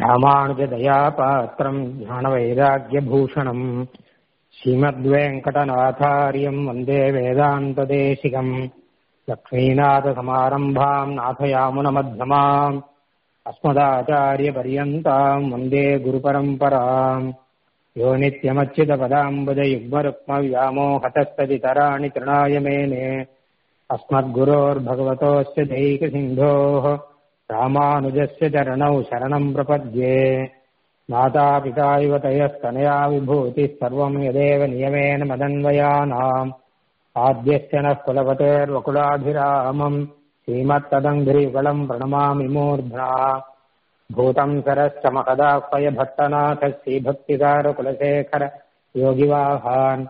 ராமானுஜதயாபாத்திரம் ஞானவைராக்கியபூஷணம் ஸ்ரீமத்வேங்கடநாதாரியம் வந்தே வேதாந்ததேசிகம் லக்ஷ்மீநாதசமாரம்பாம் நாथयामुनमध्यमाम् अस्मदाचार्यपर्यन्ताम् वन्दे गुरुपरम्पराम् यो नित्यमच्युतपदाम्बुजयुग्मरुक्मव्यामोहतस्तदितराणि तृणाय मेने अस्मद्गुरोर्भगवतोऽस्य दैकसिन्धोः रामानुजस्य चरणौ शरणम् प्रपद्ये मातापिता इव तयस्तनया विभूतिः सर्वम् यदेव नियमेन मदन्वयानाम् आद्यस्य नः कुलपतेर्वकुलाभिरामम् श्रीमत्तदङ्घ्रियुगलम् प्रणमामि मूर्ध्ना भूतम् सरश्च महदाह्वयभट्टनाथ श्रीभक्तिकारकुलशेखर योगिवाहान्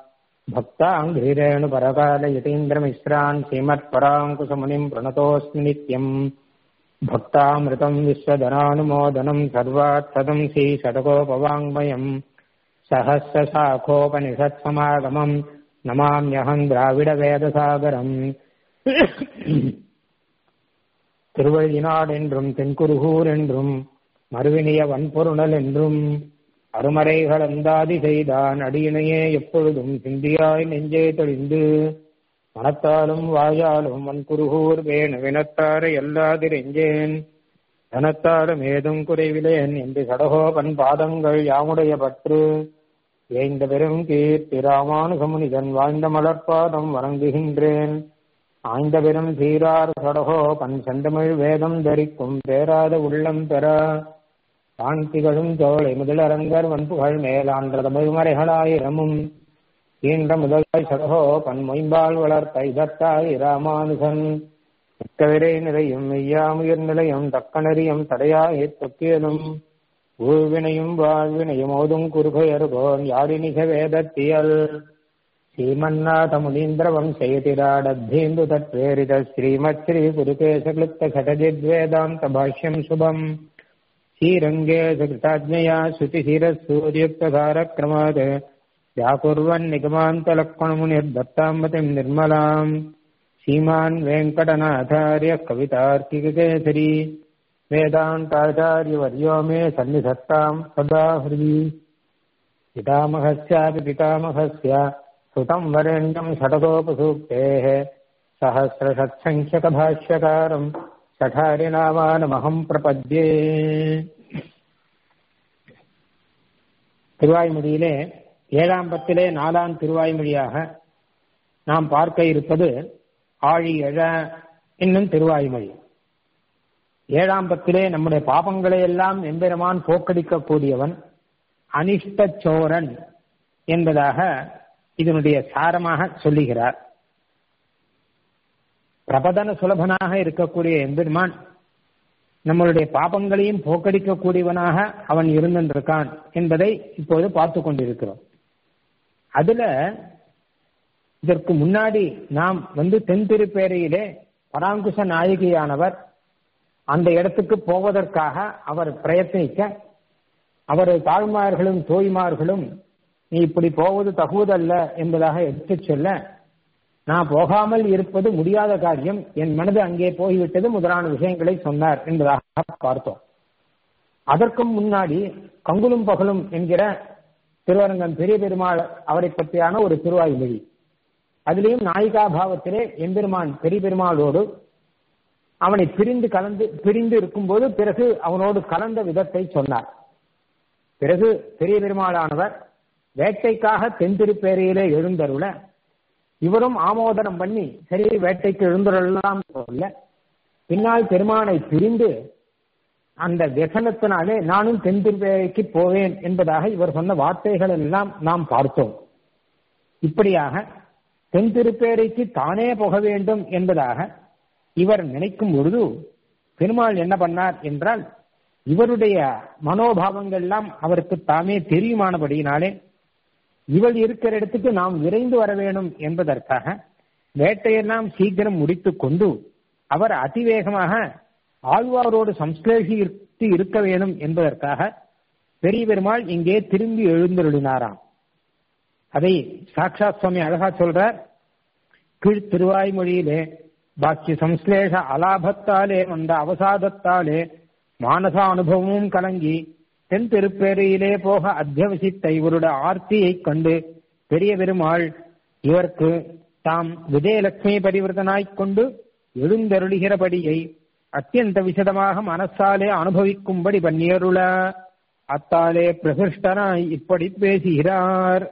भक्ताङ्घ्रिरेणुपरकालयतीन्द्रमिश्रान् श्रीमत्पराङ्कुशमुनिम् प्रणतोऽस्मि नित्यम् भक्तामृतम् विश्वधनानुमोदनम् सर्वात्सदम् श्रीषटकोपवाङ्मयम् सहस्रशाखोपनिषत्समागमम् நமாமியகம் திராவிட வேதசாகரம் திருவழிநாடு என்றும் தென்குருகூர் என்றும் மறுவினிய வன்பொருணல் என்றும் அருமறைகள் அந்தாதி செய்தான் அடியினையே எப்பொழுதும் சிந்தியாய் நெஞ்சே தெளிந்து மனத்தாலும் வாயாலும் வன்குருகூர் வேணு வினத்தாரை எல்லாதிரெஞ்சேன் தனத்தாலும் ஏதும் குறைவிலேன் என்று சடகோபன் பாதங்கள் யாமுடைய பற்று ஏய்ந்த பெரும் கீர்த்தி ராமானுகமுனிதன் வாழ்ந்த மலர்பாதம் வணங்குகின்றேன் ஆய்ந்த பெரும் சீரார் சடகோ பன் செந்தமிழ் வேதம் தரிக்கும் பேராத உள்ளம் பெற காந்திகளும் தோளை முதலரங்கர் வன்புகள் மேலான்ற தமிழ் மறைகளாயிரமும் ஈன்ற முதலாய் சடகோ பன் மொயம்பால் வளர்த்த இதத்தாய் ராமானுகன் மிக்கவிரை நிலையும் மெய்யாமுயர் நிலையம் தக்கநெறியும் தடையாய் தொக்கியலும் ஊழ்வினையும் வாழ்வினையும் ஓதும் குறுகையருகோன் யாழினிக வேதத்தியல் ஸ்ரீமன்னாத முனீந்திர வம்சயதிராடத்தீந்து தத்வேரித ஸ்ரீமத் ஸ்ரீ குருகேசக்லுப்த கடஜித்வேதாந்த பாஷ்யம் சுபம் ஸ்ரீரங்கே சகிருதாஜ்ஞயா ஸ்ருதிசிரசூரியுக்தகாரக்ரமாத் व्याकुर्वन् निगमान्तलक्ष्मणमुनिर्दत्ताम्बतिम् निर्मलाम् श्रीमान् वेङ्कटनाथार्य कवितार्किककेसरी वेदान्ताचार्यवर्यो मे सन्निधत्ताम् सदा हृदि पितामहस्यापि पितामहस्य सुतम् वरेण्यम् षटकोपसूक्तेः सहस्रषट्सङ्ख्यकभाष्यकारम् सठारिनामानमहम् प्रपद्ये திருவாய்மொழியிலே ஏழாம் பத்திலே நாலாம் திருவாய்மொழியாக நாம் பார்க்க இருப்பது ஆழி எழ என்னும் திருவாய்மொழி ஏழாம் பத்திலே நம்முடைய பாபங்களை எல்லாம் எம்பெருமான் போக்கடிக்க கூடியவன் அனிஷ்ட சோரன் என்பதாக இதனுடைய சாரமாக சொல்லுகிறார் பிரபதன சுலபனாக இருக்கக்கூடிய எம்பெருமான் நம்மளுடைய பாபங்களையும் போக்கடிக்கக்கூடியவனாக அவன் இருந்திருக்கான் என்பதை இப்போது பார்த்து கொண்டிருக்கிறோம் அதுல இதற்கு முன்னாடி நாம் வந்து தென் திருப்பேரையிலே பராங்குச நாயகியானவர் அந்த இடத்துக்கு போவதற்காக அவர் பிரயத்னிக்க அவர் தாழ்மார்களும் தோய்மார்களும் நீ இப்படி போவது தகுவதல்ல என்பதாக எடுத்துச் சொல்ல நான் போகாமல் இருப்பது முடியாத காரியம் என் மனது அங்கே போய்விட்டது முதலான விஷயங்களை சொன்னார் என்பதாக பார்த்தோம் அதற்கும் முன்னாடி கங்குலும் பகலும் என்கிற திருவரங்கம் பெரிய பெருமாள் அவரை பற்றியான ஒரு திருவாய்மொழி அதிலேயும் நாயிகா பாவத்திலே எம்பெருமான் பெரிய பெருமாளோடு அவனை பிரிந்து கலந்து பிரிந்து இருக்கும்போது பிறகு அவனோடு கலந்த விதத்தை சொன்னார் பிறகு பெரிய பெருமாளானவர் வேட்டைக்காக தென்திருப்பேரையிலே எழுந்தருள இவரும் ஆமோதனம் பண்ணி சரி வேட்டைக்கு எழுந்தருளலாம் சொல்ல பின்னால் பெருமானை பிரிந்து அந்த व्यசனத்தினாலே நானும் தென்திருப்பேரைக்கு போவேன் என்பதாக இவர் சொன்ன வார்த்தைகள் எல்லாம் நாம் பார்த்தோம் இப்படியாக தென்திருப்பேரைக்கு தானே போக வேண்டும் என்பதாக இவர் நினைக்கும் பொழுது பெருமாள் என்ன பண்ணார் என்றால் இவருடைய மனோபாவங்கள் எல்லாம் அவருக்கு தாமே தெரியுமானபடியினாலே இவள் இருக்கிற இடத்துக்கு நாம் விரைந்து வர வேண்டும் என்பதற்காக வேட்டையெல்லாம் சீக்கிரம் முடித்துக் கொண்டு அவர் அதிவேகமாக ஆழ்வாரோடு சம்ஸ்லேஷித்து இருக்க வேண்டும் என்பதற்காக பெரிய பெருமாள் இங்கே திரும்பி எழுந்தருளினாராம் அதை சாட்சாத் சுவாமி அழகா சொல்றார் கீழ் திருவாய்மொழியிலே பாக்கிய சம்ஸ்லேஷ அலாபத்தாலே வந்த அவசாதத்தாலே மானச அனுபவமும் கலங்கி தென் திருப்பேரையிலே போக அத்தியவசித்த இவருடைய ஆர்த்தியை கண்டு பெரிய பெருமாள் இவருக்கு தாம் விஜயலட்சுமி பரிவர்த்தனாய்க் கொண்டு எழுந்தருளுகிறபடியை அத்தியந்த விசதமாக மனசாலே அனுபவிக்கும்படி பண்ணியருள அத்தாலே பிரகிருஷ்டனாய் இப்படி பேசுகிறார்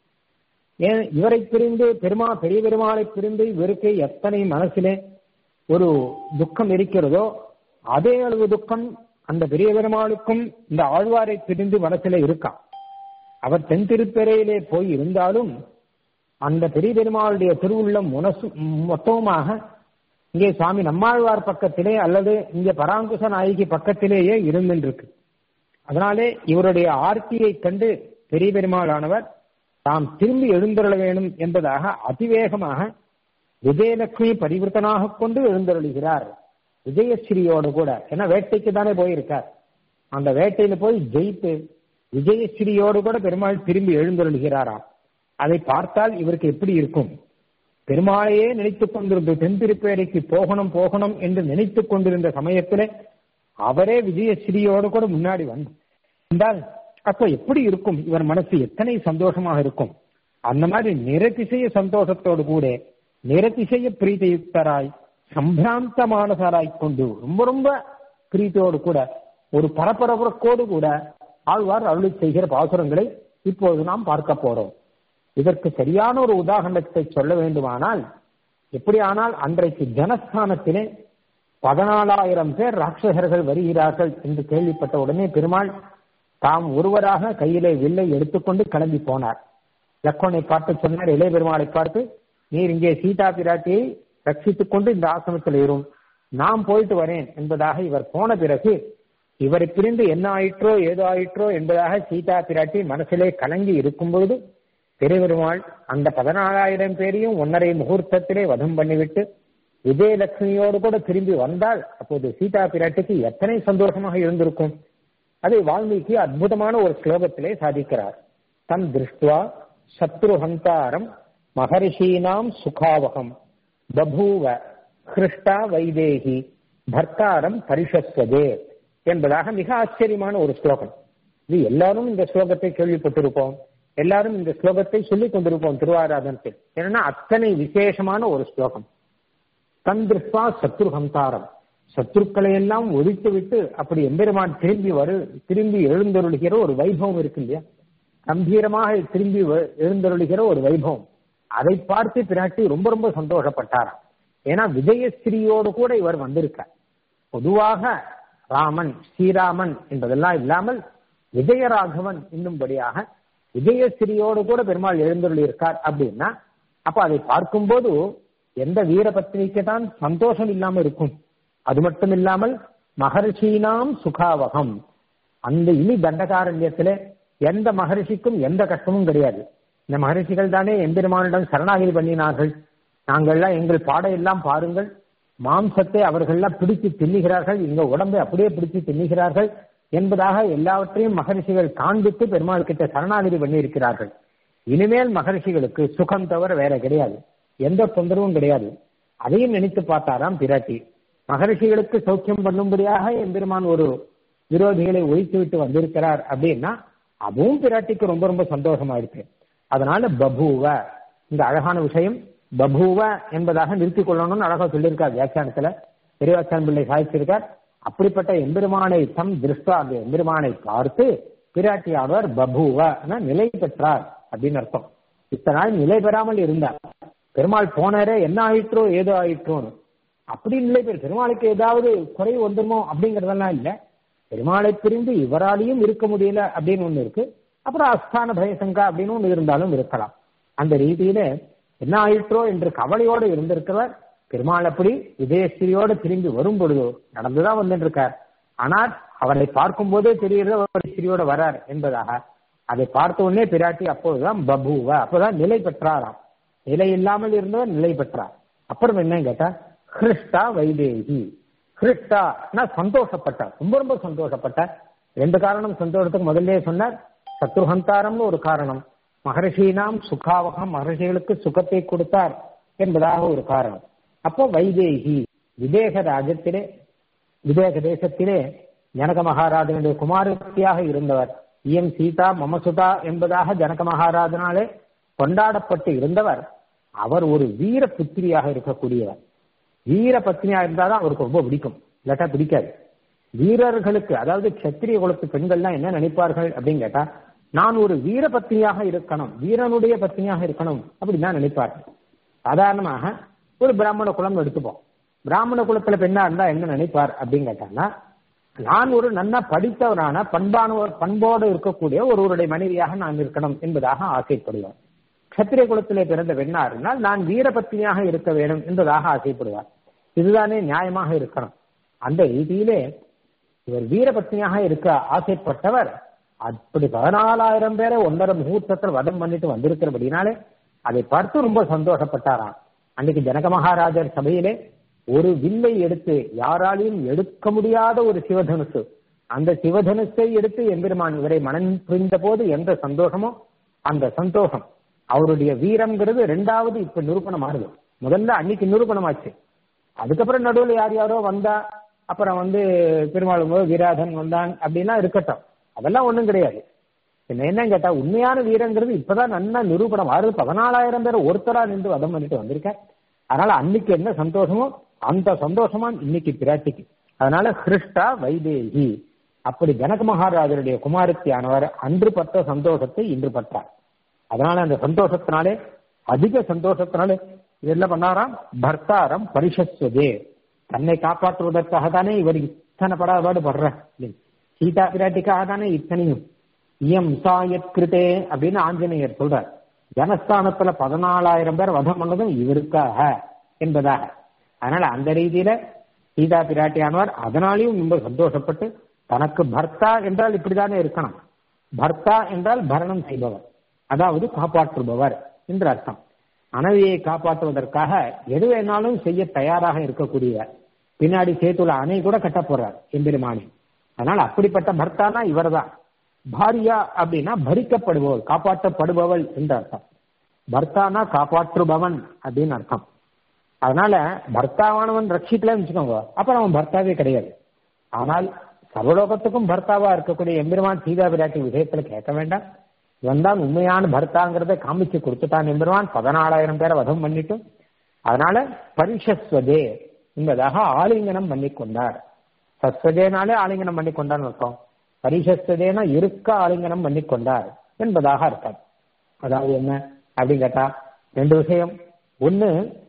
ஏன் இவரை பிரிந்து பெருமா பெரிய பெருமாளை பிரிந்து இவருக்கு எத்தனை மனசிலே ஒரு துக்கம் இருக்கிறதோ அதே அளவு துக்கம் அந்த பெரிய பெருமாளுக்கும் இந்த ஆழ்வாரை பிரிந்து மனசில இருக்கா அவர் தென் திருப்பெறையிலே போய் இருந்தாலும் அந்த பெரிய பெருமாளுடைய திருவுள்ளம் முனசு மொத்தமாக இங்கே சுவாமி நம்மாழ்வார் பக்கத்திலே அல்லது இங்கே பராங்குச நாயகி பக்கத்திலேயே இருந்துருக்கு அதனாலே இவருடைய ஆர்த்தியை கண்டு பெரிய பெருமாளானவர் தாம் திரும்பி எழுந்தருள வேணும் என்பதாக அதிவேகமாக விஜயலட்சுமி பரிவர்த்தனாக கொண்டு எழுந்தருளுகிறார் விஜயஸ்ரீயோடு கூட ஏன்னா வேட்டைக்கு தானே போயிருக்கார் அந்த வேட்டையில போய் ஜெயித்து விஜயஸ்ரீயோடு கூட பெருமாள் திரும்பி எழுந்தருளுகிறாராம் அதை பார்த்தால் இவருக்கு எப்படி இருக்கும் பெருமாளையே நினைத்துக் கொண்டிருந்த தென்திருப்பேரைக்கு போகணும் போகணும் என்று நினைத்துக் கொண்டிருந்த சமயத்திலே அவரே விஜயஸ்ரீயோடு கூட முன்னாடி வந்தால் அப்ப எப்படி இருக்கும் இவர் மனசு எத்தனை சந்தோஷமாக இருக்கும் அந்த மாதிரி நிரதிசய சந்தோஷத்தோடு கூட நிரதிசய பிரீதியுக்தராய் சம்பிராந்தமானசாராய் கொண்டு ரொம்ப ரொம்ப பிரீத்தியோடு கூட ஒரு பரபரப்புறக்கோடு கூட ஆழ்வார் அருளி செய்கிற பாசுரங்களை இப்போது நாம் பார்க்க போறோம் இதற்கு சரியான ஒரு உதாரணத்தை சொல்ல வேண்டுமானால் எப்படி ஆனால் அன்றைக்கு ஜனஸ்தானத்திலே பதினாலாயிரம் பேர் ராட்சசர்கள் வருகிறார்கள் என்று கேள்விப்பட்ட உடனே பெருமாள் தாம் ஒருவராக கையிலே வில்லை எடுத்துக்கொண்டு கிளம்பி போனார் லக்ஷ்மணை பார்த்து சொன்னார் இளைய பெருமாளை பார்த்து நீர் இங்கே சீதா பிராட்டியை ரட்சித்துக் கொண்டு இந்த ஆசிரமத்தில் இரும் நாம் போயிட்டு வரேன் என்பதாக இவர் போன பிறகு இவரை பிரிந்து என்ன ஆயிற்றோ ஏதோ ஆயிற்றோ என்பதாக சீதா பிராட்டி மனசிலே கலங்கி இருக்கும் பொழுது பெருபெருமாள் அந்த பதினாலாயிரம் பேரையும் ஒன்னரை முகூர்த்தத்திலே வதம் பண்ணிவிட்டு விஜயலட்சுமியோடு கூட திரும்பி வந்தால் அப்போது சீதா பிராட்டிக்கு எத்தனை சந்தோஷமாக இருந்திருக்கும் அதை வால்மீகி அற்புதமான ஒரு ஸ்லோகத்திலே சாதிக்கிறார் தம் திருஷ்டுவா சத்ருஹந்தாரம் மகரிஷீனாம் சுகாவகம் பபூவ கிருஷ்டா வைதேகி பர்த்தாரம் பரிஷஸ்வதே என்பதாக மிக ஆச்சரியமான ஒரு ஸ்லோகம் இது எல்லாரும் இந்த ஸ்லோகத்தை கேள்விப்பட்டிருப்போம் எல்லாரும் இந்த ஸ்லோகத்தை சொல்லிக் கொண்டிருப்போம் திருவாராதனத்தில் ஏன்னா அத்தனை விசேஷமான ஒரு ஸ்லோகம் தந்திருஷ்வா சத்ருஹந்தாரம் சத்ருக்களை எல்லாம் ஒழித்து விட்டு அப்படி எம்பெருமான் திரும்பி வரு திரும்பி எழுந்தருளுகிற ஒரு வைபவம் இருக்கு இல்லையா கம்பீரமாக திரும்பி எழுந்தருளுகிற ஒரு வைபவம் அதை பார்த்து பிராட்டி ரொம்ப ரொம்ப சந்தோஷப்பட்டாராம் ஏன்னா விஜயஸ்ரீயோடு கூட இவர் வந்திருக்கார் பொதுவாக ராமன் ஸ்ரீராமன் என்பதெல்லாம் இல்லாமல் விஜயராகவன் என்னும்படியாக விஜயஸ்ரீயோடு கூட பெருமாள் எழுந்தருளி இருக்கார் அப்படின்னா அப்ப அதை பார்க்கும்போது எந்த வீரபத்னிக்கு தான் சந்தோஷம் இல்லாம இருக்கும் அது மட்டும் இல்லாமல் மகர்ஷீனாம் சுகாவகம் அந்த இனி தண்டகாரண்யத்திலே எந்த மகர்ஷிக்கும் எந்த கஷ்டமும் கிடையாது இந்த மகர்ஷிகள் தானே எம்பெருமானிடம் சரணாகிரி பண்ணினார்கள் நாங்கள்லாம் எங்கள் பாடையெல்லாம் பாருங்கள் மாம்சத்தை அவர்கள்லாம் பிடித்து தின்னுகிறார்கள் எங்க உடம்பை அப்படியே பிடித்து தின்னுகிறார்கள் என்பதாக எல்லாவற்றையும் மகர்ஷிகள் காண்பித்து பெருமாள் கிட்ட சரணாகிரி பண்ணியிருக்கிறார்கள் இனிமேல் மகர்ஷிகளுக்கு சுகம் தவிர வேற கிடையாது எந்த தொந்தரவும் கிடையாது அதையும் நினைத்து பார்த்தாராம் பிராட்டி மகர்ஷிகளுக்கு சௌக்கியம் பண்ணும்படியாக எம்பெருமான் ஒரு விரோதிகளை ஒழித்து விட்டு வந்திருக்கிறார் அப்படின்னா அதுவும் பிராட்டிக்கு ரொம்ப ரொம்ப சந்தோஷமா இருக்கு அதனால பபூவ இந்த அழகான விஷயம் பபூவ என்பதாக நிறுத்திக் கொள்ளணும்னு அழகா சொல்லியிருக்கார் வியாக்கியானத்துல பெரியவாச்சான் பிள்ளை சாதிச்சிருக்கார் அப்படிப்பட்ட எம்பெருமானை தம் திருஷ்டா அந்த எம்பெருமானை பார்த்து பிராட்டியானவர் பபூவ நிலை பெற்றார் அப்படின்னு அர்த்தம் இத்தனை நாள் நிலை பெறாமல் இருந்தார் பெருமாள் போனாரே என்ன ஆயிற்றோ ஏதோ ஆயிற்றோன்னு அப்படி இல்லை பேர் பெருமாளுக்கு ஏதாவது குறை வந்துருமோ அப்படிங்கறதெல்லாம் இல்ல பெருமாளை பிரிந்து இவராலையும் இருக்க முடியல அப்படின்னு ஒண்ணு இருக்கு அப்புறம் அஸ்தான பயசங்கா அப்படின்னு ஒண்ணு இருந்தாலும் இருக்கலாம் அந்த ரீதியில என்ன ஆயிற்றோ என்று கவலையோடு இருந்திருக்கிறவர் பெருமாள் அப்படி விஜயஸ்ரீயோடு திரும்பி வரும் பொழுதோ நடந்துதான் வந்துட்டு இருக்கார் ஆனால் அவரை பார்க்கும் போதே தெரிகிறது அவர் ஸ்ரீயோட வரார் என்பதாக அதை பார்த்த உடனே பிராட்டி அப்போதுதான் பபுவ அப்போதான் நிலை பெற்றாராம் நிலை இல்லாமல் இருந்தவர் நிலை பெற்றார் அப்புறம் என்ன கேட்டா கிருஷ்டா வைதேகி கிருஷ்டா சந்தோஷப்பட்டார் ரொம்ப ரொம்ப சந்தோஷப்பட்டார் ரெண்டு காரணம் சந்தோஷத்துக்கு முதல்ல சொன்னார் சத்ருஹந்தாரம்னு ஒரு காரணம் மகர்ஷினாம் சுகாவகம் மகர்ஷிகளுக்கு சுகத்தை கொடுத்தார் என்பதாக ஒரு காரணம் அப்போ வைதேகி விதேக ராஜத்திலே விதேக தேசத்திலே ஜனக மகாராஜனுடைய குமாரத்தியாக இருந்தவர் இயம் சீதா மமசுதா என்பதாக ஜனக மகாராஜனாலே கொண்டாடப்பட்டு இருந்தவர் அவர் ஒரு வீர புத்திரியாக இருக்கக்கூடியவர் வீர பத்னியா இருந்தாதான் அவருக்கு ரொம்ப பிடிக்கும் இல்லாட்டா பிடிக்காது வீரர்களுக்கு அதாவது கத்திரிய குலத்து பெண்கள்லாம் என்ன நினைப்பார்கள் அப்படின்னு கேட்டா நான் ஒரு வீர பத்னியாக இருக்கணும் வீரனுடைய பத்னியாக இருக்கணும் அப்படின்னு தான் நினைப்பார்கள் சாதாரணமாக ஒரு பிராமண குலம் எடுத்துப்போம் பிராமண குலத்துல பெண்ணா இருந்தா என்ன நினைப்பார் அப்படின்னு கேட்டாங்கன்னா நான் ஒரு நன்னா படித்தவரான பண்பான பண்போடு இருக்கக்கூடிய ஒருவருடைய மனைவியாக நான் இருக்கணும் என்பதாக ஆசைப்படுவார் கத்திரிய குலத்திலே பிறந்த பெண்ணா இருந்தால் நான் வீரபத்னியாக இருக்க வேண்டும் என்பதாக ஆசைப்படுவார் இதுதானே நியாயமாக இருக்கணும் அந்த ரீதியிலே இவர் வீரபத்னியாக இருக்க ஆசைப்பட்டவர் அப்படி பதினாலாயிரம் பேரை ஒன்றரை முகூர்த்தத்தில் வதம் பண்ணிட்டு வந்திருக்கிறபடினாலே அதை பார்த்து ரொம்ப சந்தோஷப்பட்டாராம் அன்னைக்கு ஜனக மகாராஜர் சபையிலே ஒரு வில்லை எடுத்து யாராலையும் எடுக்க முடியாத ஒரு சிவதனுசு அந்த சிவதனுசை எடுத்து எம்பெருமான் இவரை மனம் புரிந்த போது எந்த சந்தோஷமோ அந்த சந்தோஷம் அவருடைய வீரம்ங்கிறது ரெண்டாவது இப்ப நிரூபணம் ஆகுது முதல்ல அன்னைக்கு நிரூபணமாச்சு அதுக்கப்புறம் நடுவில் யார் யாரோ வந்தா அப்புறம் வந்து பெருமாள் வீராதன் வந்தான் அப்படின்னா இருக்கட்டும் அதெல்லாம் ஒண்ணும் கிடையாது என்ன என்ன கேட்டா உண்மையான வீரங்கிறது இப்பதான் நல்லா நிரூபணம் ஆறுது பதினாலாயிரம் பேர் ஒருத்தரா நின்று வதம் பண்ணிட்டு வந்திருக்க அதனால அன்னைக்கு என்ன சந்தோஷமோ அந்த சந்தோஷமா இன்னைக்கு பிராட்டிக்கு அதனால ஹிருஷ்டா வைதேகி அப்படி ஜனக மகாராஜருடைய குமாரத்தியானவர் அன்று பட்ட சந்தோஷத்தை இன்று பற்றார் அதனால அந்த சந்தோஷத்தினாலே அதிக சந்தோஷத்தினாலே என்ன பண்ணாராம் பர்த்தாரம் பரிசஸ்வதே தன்னை காப்பாற்றுவதற்காக தானே இவர் இத்தனை படாபாடு படுற சீதா பிராட்டிக்காக தானே இத்தனையும் இயம் சாயத் கிருதே அப்படின்னு ஆஞ்சநேயர் சொல்றார் ஜனஸ்தானத்துல பதினாலாயிரம் பேர் வதம் பண்ணதும் இவருக்காக என்பதாக அதனால அந்த ரீதியில சீதா பிராட்டியானவர் அதனாலையும் ரொம்ப சந்தோஷப்பட்டு தனக்கு பர்த்தா என்றால் இப்படிதானே இருக்கணும் பர்த்தா என்றால் பரணம் செய்பவர் அதாவது காப்பாற்றுபவர் என்று அர்த்தம் மனைவியை காப்பாற்றுவதற்காக எது வேணாலும் செய்ய தயாராக இருக்கக்கூடியவர் பின்னாடி சேத்துல அணை கூட கட்ட போறார் எம்பெருமானி அதனால அப்படிப்பட்ட பர்த்தானா இவர்தான் பாரியா அப்படின்னா பரிக்கப்படுபவள் காப்பாற்றப்படுபவள் என்று அர்த்தம் பர்த்தானா காப்பாற்றுபவன் அப்படின்னு அர்த்தம் அதனால பர்த்தாவானவன் ரட்சிக்கலன்னு வச்சுக்கோங்க அப்புறம் அவன் பர்த்தாவே கிடையாது ஆனால் சர்வலோகத்துக்கும் பர்த்தாவா இருக்கக்கூடிய எம்பெருமான் சீதா பிராட்டி விஷயத்துல கேட்க வேண்டாம் இவன் தான் உண்மையான பர்த்தாங்கிறத காமிச்சு கொடுத்துட்டான் எம்பெருமான் பதினாலாயிரம் பேரை வதம் பண்ணிட்டு அதனால பரிஷஸ்வதே என்பதாக ஆலிங்கனம் பண்ணி கொண்டார் சஸ்வதேனாலே ஆலிங்கனம் பண்ணி கொண்டான்னு அர்த்தம் பரிஷஸ்வதேனா இருக்க ஆலிங்கனம் பண்ணி கொண்டார் என்பதாக அர்த்தம் அதாவது என்ன அப்படின்னு கேட்டா ரெண்டு விஷயம் ஒண்ணு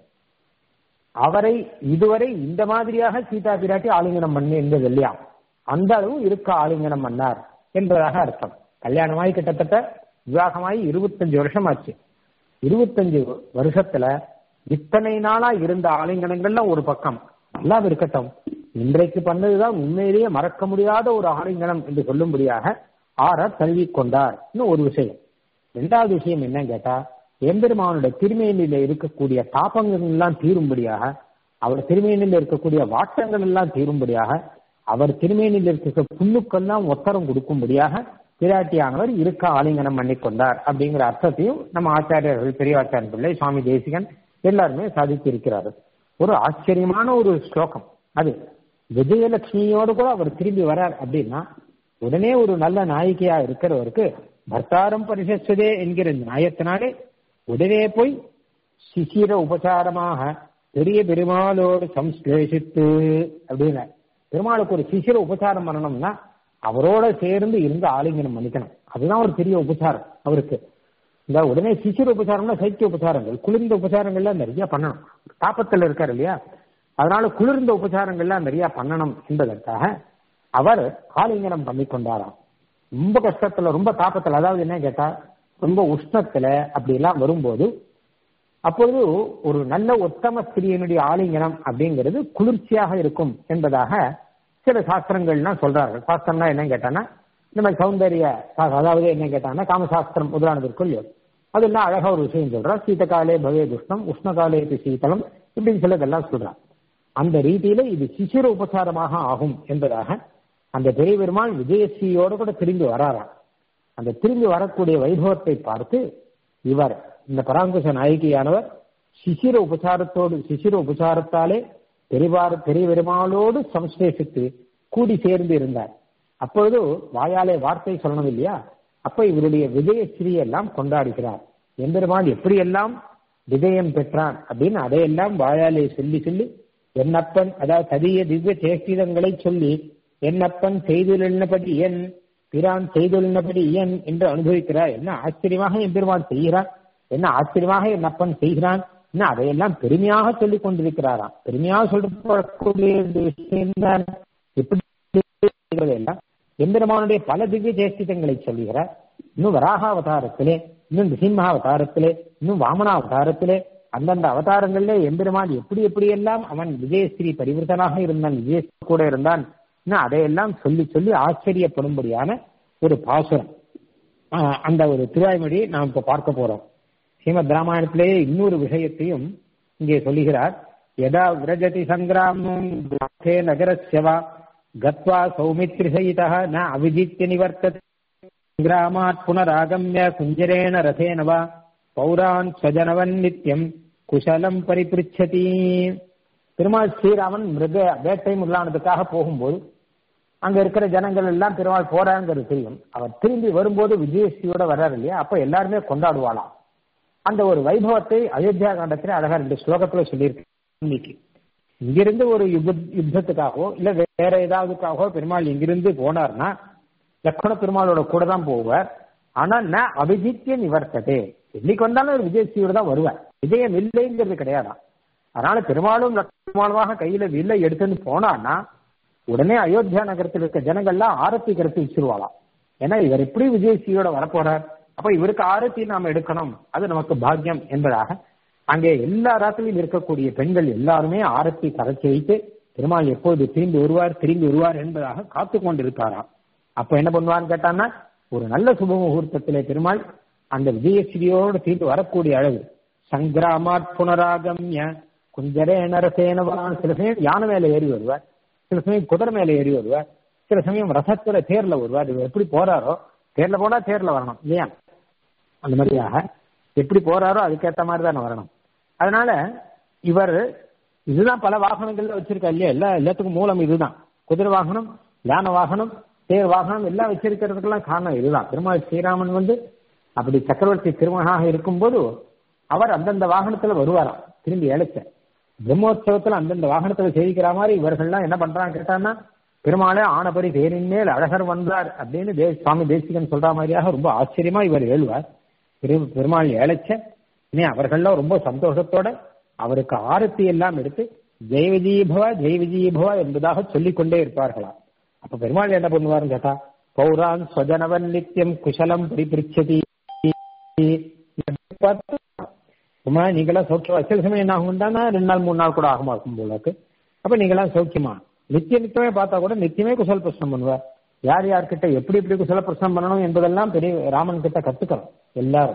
அவரை இதுவரை இந்த மாதிரியாக சீதா பிராட்டி ஆலிங்கனம் பண்ணி இருந்தது இல்லையா அந்த அளவு இருக்க ஆலிங்கனம் பண்ணார் என்பதாக அர்த்தம் கல்யாணமாய் கிட்டத்தட்ட விவாகமாயி இருபத்தஞ்சு வருஷம் ஆச்சு இருபத்தஞ்சு வருஷத்துல இத்தனை நாளா இருந்த ஆலிங்கனங்கள்ல ஒரு பக்கம் எல்லாம் இருக்கட்டும் இன்றைக்கு பண்ணதுதான் உண்மையிலேயே மறக்க முடியாத ஒரு ஆலிங்கனம் என்று சொல்லும்படியாக ஆற தழுவி கொண்டார் ஒரு விஷயம் ரெண்டாவது விஷயம் என்ன கேட்டா எம்பெருமானுடைய திருமேனில இருக்கக்கூடிய தாபங்கள் எல்லாம் தீரும்படியாக அவர் திருமேனில இருக்கக்கூடிய வாட்டங்கள் எல்லாம் தீரும்படியாக அவர் திருமேனில் இருக்க புண்ணுக்கெல்லாம் ஒத்தரம் கொடுக்கும்படியாக பிராட்டியானவர் இருக்க ஆலிங்கனம் பண்ணி கொண்டார் அப்படிங்கிற அர்த்தத்தையும் நம்ம ஆச்சாரியர்கள் பெரியவாச்சாரியன் பிள்ளை சுவாமி தேசிகன் எல்லாருமே சாதித்து இருக்கிறார்கள் ஒரு ஆச்சரியமான ஒரு ஸ்லோகம் அது விஜயலட்சுமியோடு கூட அவர் திரும்பி வரார் அப்படின்னா உடனே ஒரு நல்ல நாயிகையா இருக்கிறவருக்கு பர்த்தாரம் பரிசஸ்வதே என்கிற நியாயத்தினாலே உடனே போய் சிசிர உபசாரமாக பெரிய பெருமாளோடு சம்ஸ்லேஷித்து அப்படின்னு பெருமாளுக்கு ஒரு சிசிர உபசாரம் பண்ணணும்னா அவரோட சேர்ந்து இருந்து ஆலிங்கனம் பண்ணிக்கணும் அதுதான் ஒரு பெரிய உபசாரம் அவருக்கு இந்த உடனே சிசிர உபசாரம்னா சைத்திய உபசாரங்கள் குளிர்ந்த உபசாரங்கள்லாம் நிறைய பண்ணணும் தாப்பத்தில் இருக்காரு இல்லையா அதனால குளிர்ந்த உபசாரங்கள்லாம் நிறைய பண்ணணும் என்பதற்காக அவர் ஆலிங்கனம் பண்ணி கொண்டாராம் ரொம்ப கஷ்டத்துல ரொம்ப தாப்பத்துல அதாவது என்ன கேட்டா ரொம்ப உஷ்ணத்துல அப்படி எல்லாம் வரும்போது அப்பொழுது ஒரு நல்ல உத்தம ஸ்திரியனுடைய ஆலிங்கனம் அப்படிங்கிறது குளிர்ச்சியாக இருக்கும் என்பதாக சில சாஸ்திரங்கள்லாம் சொல்றார்கள் சாஸ்திரம்னா என்ன கேட்டானா இந்த மாதிரி சௌந்தரிய அதாவது என்ன கேட்டாங்கன்னா காமசாஸ்திரம் முதலானது இருக்கும் இல்லையோ அதெல்லாம் அழகா ஒரு விஷயம் சொல்றா சீதகாலே பவே துஷ்ணம் உஷ்ணகாலே சீதளம் இப்படின்னு சிலதெல்லாம் சொல்றான் அந்த ரீதியில இது சிசிர உபசாரமாக ஆகும் என்பதாக அந்த பெரிய பெருமாள் விஜயஸ்ரீயோடு கூட திரும்பி வராராம் அந்த திரும்பி வரக்கூடிய வைபவத்தை பார்த்து இவர் இந்த பராங்குச நாயகியானவர் சிசிர உபசாரத்தோடு சிசிர உபசாரத்தாலே பெரிவார் பெரிய பெருமாளோடு சம்ஸ்லேஷித்து கூடி சேர்ந்து இருந்தார் அப்பொழுது வாயாலே வார்த்தை சொல்லணும் இல்லையா அப்ப இவருடைய விஜயஸ்ரீ எல்லாம் கொண்டாடுகிறார் எம்பெருமான் எப்படியெல்லாம் விஜயம் பெற்றான் அப்படின்னு அதையெல்லாம் வாயாலே சொல்லி சொல்லி என்னப்பன் அதாவது சதிய திவ்ய சேஷ்டிதங்களை சொல்லி என்னப்பன் செய்துள்ளபடி என் பிரான் செய்துள்ளபடி என் என்று அனுபவிக்கிறார் என்ன ஆச்சரியமாக எம்பெருமான் செய்கிறான் என்ன ஆச்சரியமாக என் அப்பன் செய்கிறான் என்ன அதையெல்லாம் பெருமையாக சொல்லிக் கொண்டிருக்கிறாராம் பெருமையாக சொல்லக்கூடிய விஷயம் தான் எப்படி எல்லாம் எம்பெருமானுடைய பல திவ்ய சேஷ்டிதங்களை சொல்லுகிறார் இன்னும் வராக அவதாரத்திலே இன்னும் நிசிம்ம அவதாரத்திலே இன்னும் வாமனா அவதாரத்திலே அந்தந்த அவதாரங்களிலே எம்பெருமான் எப்படி எப்படி எல்லாம் அவன் விஜயஸ்ரீ பரிவர்த்தனாக இருந்தான் விஜயஸ்ரீ கூட இருந்தான் அதையெல்லாம் சொல்லி சொல்லி ஆச்சரியப்படும்படியான ஒரு பாசுரம் அந்த ஒரு திருவாய்மொழியை நாம் இப்ப பார்க்க போறோம் ஸ்ரீமத் ராமாயணத்திலேயே இன்னொரு விஷயத்தையும் இங்கே சொல்லுகிறார் யதா விரஜதி சங்கிராமம் நகரஸ்யவா கத்வா சௌமித்ரிசயிதா ந அவிஜித்ய நிவர்த்தத் சங்கிராமாத் புனராகம்ய குஞ்சரேண ரதேன வா பௌரான் ஸ்வஜனவன் நித்யம் குஷலம் பரிபிருச்சதி பெருமாள் ஸ்ரீராமன் மிருக வேட்டை முதலானதுக்காக போகும்போது அங்க இருக்கிற ஜனங்கள் எல்லாம் பெருமாள் போறாங்கிறது தெரியும் அவர் திரும்பி வரும்போது விஜயஸ்ரீயோட வர்றாரு இல்லையா அப்ப எல்லாருமே கொண்டாடுவாளாம் அந்த ஒரு வைபவத்தை அயோத்தியா காண்டத்துல அழகா ரெண்டு ஸ்லோகத்துல சொல்லியிருக்கு இன்னைக்கு இங்கிருந்து ஒரு யுத்தத்துக்காகவோ இல்ல வேற ஏதாவதுக்காகவோ பெருமாள் இங்கிருந்து போனார்னா லக்ஷ்மண பெருமாளோட கூட தான் போவார் ஆனா ந அபிஜித்திய நிவர்த்ததே என்னைக்கு வந்தாலும் ஒரு விஜயஸ்ரீயோட தான் வருவார் விஜயம் இல்லைங்கிறது கிடையாதான் அதனால பெருமாளும் லட்சுமாளுமாக கையில வில்லை எடுத்துன்னு போனான்னா உடனே அயோத்தியா நகரத்தில் இருக்க ஜனங்கள்லாம் ஆரத்தி கருத்து வச்சிருவாளாம் ஏன்னா இவர் எப்படி விஜயஸ்ரீயோட வரப்போறார் அப்ப இவருக்கு ஆரத்தி நாம் எடுக்கணும் அது நமக்கு பாக்கியம் என்பதாக அங்கே எல்லா ராத்திரிலும் இருக்கக்கூடிய பெண்கள் எல்லாருமே ஆரத்தி கரைச்சி வைத்து பெருமாள் எப்போது திரும்பி வருவார் திரும்பி வருவார் என்பதாக காத்து கொண்டிருக்காராம் அப்ப என்ன பண்ணுவான்னு கேட்டான்னா ஒரு நல்ல சுப முகூர்த்தத்திலே பெருமாள் அந்த விஜயஸ்ரீயோடு திரும்பி வரக்கூடிய அளவு சங்கிராமாத் புனராகம்ய குஞ்சரே நரசேனவான் சில சமயம் யானை மேல ஏறி வருவார் சில சமயம் குதிரை மேல ஏறி வருவார் சில சமயம் ரசத்துல தேர்ல வருவார் இவர் எப்படி போறாரோ தேர்ல போனா தேர்ல வரணும் இல்லையா அந்த மாதிரியாக எப்படி போறாரோ அதுக்கேற்ற மாதிரி தானே வரணும் அதனால இவர் இதுதான் பல வாகனங்கள்ல வச்சிருக்கா இல்லையா எல்லா எல்லாத்துக்கும் மூலம் இதுதான் குதிரை வாகனம் யானை வாகனம் தேர் வாகனம் எல்லாம் வச்சிருக்கிறதுக்கெல்லாம் காரணம் இதுதான் பெருமாள் ஸ்ரீராமன் வந்து அப்படி சக்கரவர்த்தி திருமகனாக இருக்கும்போது அவர் அந்தந்த வாகனத்துல வருவாராம் திரும்பி இழைச்ச பிரம்மோற்சவத்துல அந்தந்த வாகனத்துல சேவிக்கிற மாதிரி இவர்கள்லாம் என்ன பண்றாங்க கேட்டான்னா பெருமாளே ஆனபரி தேரின் மேல் அழகர் வந்தார் அப்படின்னு தே சுவாமி தேசிகன் சொல்ற மாதிரியாக ரொம்ப ஆச்சரியமா இவர் எழுவார் பெருமாள் ஏழைச்ச இனி அவர்கள்லாம் ரொம்ப சந்தோஷத்தோட அவருக்கு ஆரத்தி எல்லாம் எடுத்து ஜெய விஜயபவ ஜெய விஜயபவ என்பதாக சொல்லிக் கொண்டே இருப்பார்களாம் அப்ப பெருமாள் என்ன பண்ணுவாருன்னு கேட்டா பௌரான் ஸ்வஜனவன் நித்தியம் குசலம் பரிபிரிச்சதி சும்மா நீங்களாம் சௌக்கியமா சில சமயம் என்ன ஆகும்னா ரெண்டு நாள் மூணு நாள் கூட ஆகுமா இருக்கும் போலக்கு அப்ப நீங்களாம் சௌக்கியமா நித்திய நித்தியமே பார்த்தா கூட நித்தியமே குசல பிரச்சனம் பண்ணுவார் யார் யார்கிட்ட எப்படி எப்படி குசல பிரச்சனம் பண்ணணும் என்பதெல்லாம் பெரிய ராமன் கிட்ட கத்துக்கிறோம் எல்லாரும்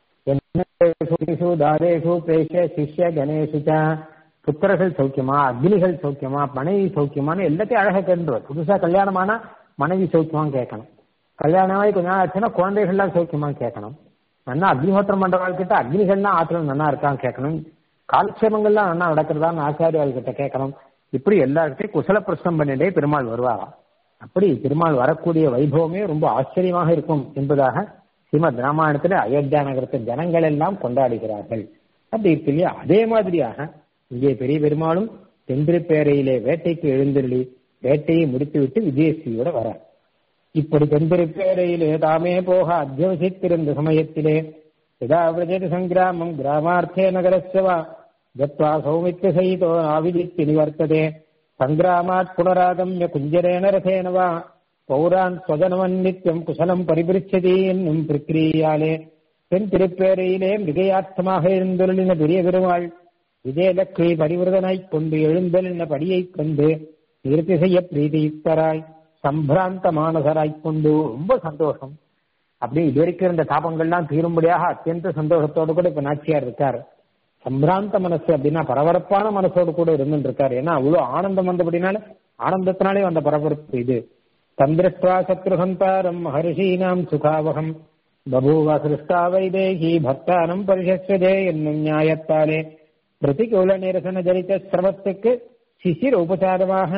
தாரேஷு பேஷ சிஷ்ய கணேசு புத்திரர்கள் சௌக்கியமா அக்னிகள் சௌக்கியமா மனைவி சௌக்கியமானு எல்லாத்தையும் அழகா கேட்டுருவார் புதுசா கல்யாணமானா மனைவி சௌக்கியமான்னு கேட்கணும் கல்யாணமாகி கொஞ்ச நாள் ஆச்சுன்னா குழந்தைகள்லாம் சௌக்கியமான்னு கேட்கணும் நல்லா அக்னிஹோத்திரம் பண்றவாள் கிட்ட அக்னிகள்லாம் ஆத்துல நல்லா இருக்கான்னு கேட்கணும் காலக்ஷேமங்கள்லாம் நல்லா நடக்கிறதான்னு ஆச்சாரியால் கிட்ட கேட்கணும் இப்படி எல்லார்கிட்டையும் குசல பிரச்சனம் பண்ணிட்டே பெருமாள் வருவாராம் அப்படி பெருமாள் வரக்கூடிய வைபவமே ரொம்ப ஆச்சரியமாக இருக்கும் என்பதாக ஸ்ரீமத் ராமாயணத்துல அயோத்தியா நகரத்தின் ஜனங்கள் எல்லாம் கொண்டாடுகிறார்கள் அப்படி இருக்கு இல்லையா அதே மாதிரியாக இங்கே பெரிய பெருமாளும் தென்திருப்பேரையிலே வேட்டைக்கு எழுந்தருளி வேட்டையை முடித்துவிட்டு விஜயஸ்ரீயோட வரார் இப்படி தென்திருப்பேரையிலே தாமே போக அத்தியவசித்திருந்த சமயத்திலே யதா விரஜதி சங்கிராமம் கிராமார்த்தே நகரஸ்யவா கத்வா சௌமித்ய சகிதோ ஆவிதித்து நிவர்த்ததே சங்கிராமாத் புனராகம்ய குஞ்சரேன ரசேன வா பௌரான் ஸ்வதனவன் நித்தியம் குசலம் பரிபிரிச்சதி என்னும் பிரக்கிரியாலே தென் திருப்பேரையிலே மிகையார்த்தமாக எழுந்தருளின பெரிய பெருமாள் விஜயலக்ஷ்மி பரிவிரதனாய்க் கொண்டு எழுந்தலின படியைக் கொண்டு நிறுத்தி செய்ய பிரீதியுக்தராய் சம்பிராந்த மானசராய்க் கொண்டு ரொம்ப சந்தோஷம் அப்படி இதுவரைக்கும் இருந்த தாபங்கள்லாம் தீரும்படியாக அத்தியந்த சந்தோஷத்தோடு கூட இப்ப நாச்சியார் இருக்கார் சம்பிராந்த மனசு அப்படின்னா பரபரப்பான மனசோடு கூட இருந்துட்டு இருக்காரு ஏன்னா அவ்வளவு ஆனந்தம் வந்தபடினால ஆனந்தத்தினாலே வந்த பரபரப்பு இது தந்திரஸ்வா சத்ருஹந்தாரம் மகர்ஷீனாம் சுகாவகம் பபூவ சிருஷ்டா வைதேகி பக்தானம் பரிசஸ்வதே என்னும் நியாயத்தாலே பிரதிகூல நிரசன ஜரித்த சிரமத்துக்கு சிசிர உபசாரமாக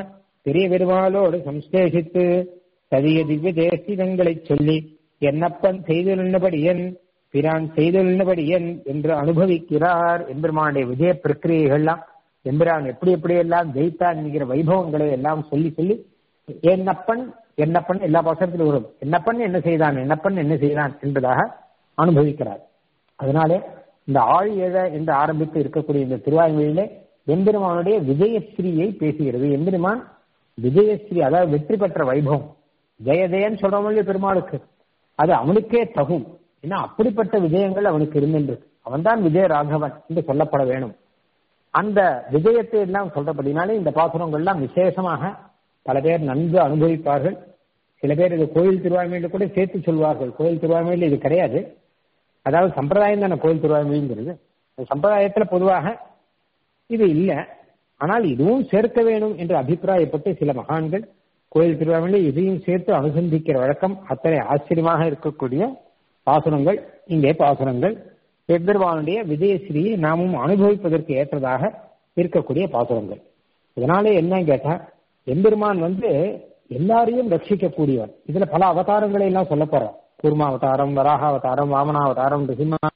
பெரிய பெருமாளோடு சம்ஸ்லேஷித்து சதிய திவ்ய தேசிதங்களை சொல்லி என்னப்பன் செய்துள்ளபடியன் பிரான் செய்துள்ளபடியன் என்று அனுபவிக்கிறார் எம்பெருமானுடைய விஜய பிரக்கிரியைகள்லாம் எம்பிரான் எப்படி எப்படி எல்லாம் ஜெயித்தான் என்கிற வைபவங்களை எல்லாம் சொல்லி சொல்லி என்னப்பன் என்னப்பன் எல்லா பாசத்திலும் வரும் என்னப்பன் என்ன செய்தான் என்னப்பன் என்ன செய்தான் என்பதாக அனுபவிக்கிறார் அதனாலே இந்த ஆழ் எழ என்று ஆரம்பித்து இருக்கக்கூடிய இந்த திருவாய்மொழியிலே எம்பெருமானுடைய விஜயஸ்ரீயை பேசுகிறது எம்பெருமான் விஜயஸ்ரீ அதாவது வெற்றி பெற்ற வைபவம் ஜெயதேன்னு சொல்றவங்க பெருமாளுக்கு அது அவனுக்கே தகும் ஏன்னா அப்படிப்பட்ட விஜயங்கள் அவனுக்கு இருந்திருக்கு அவன்தான் விஜய ராகவன் என்று சொல்லப்பட வேணும் அந்த விஜயத்தை எல்லாம் சொல்றபடினாலே இந்த பாசுரங்கள்லாம் விசேஷமாக பல பேர் நன்கு அனுபவிப்பார்கள் சில பேர் இது கோயில் திருவாய்மையில கூட சேர்த்து சொல்வார்கள் கோயில் திருவாய்மையில் இது கிடையாது அதாவது சம்பிரதாயம் தானே கோயில் திருவாய்மொழிங்கிறது சம்பிரதாயத்துல பொதுவாக இது இல்லை ஆனால் இதுவும் சேர்க்க வேணும் என்று அபிப்பிராயப்பட்டு சில மகான்கள் கோயில் திருவாய்மொழியில் இதையும் சேர்த்து அனுசந்திக்கிற வழக்கம் அத்தனை ஆச்சரியமாக இருக்கக்கூடிய பாசுரங்கள் இங்கே பாசுரங்கள் எம்பெருமானுடைய விஜயஸ்ரீயை நாமும் அனுபவிப்பதற்கு ஏற்றதாக இருக்கக்கூடிய பாசுரங்கள் இதனாலே என்ன கேட்டா எம்பெருமான் வந்து எல்லாரையும் ரட்சிக்கக்கூடியவன் இதுல பல அவதாரங்களை எல்லாம் சொல்ல போறோம் கூர்மா அவதாரம் வராக அவதாரம் வாமனாவதாரம்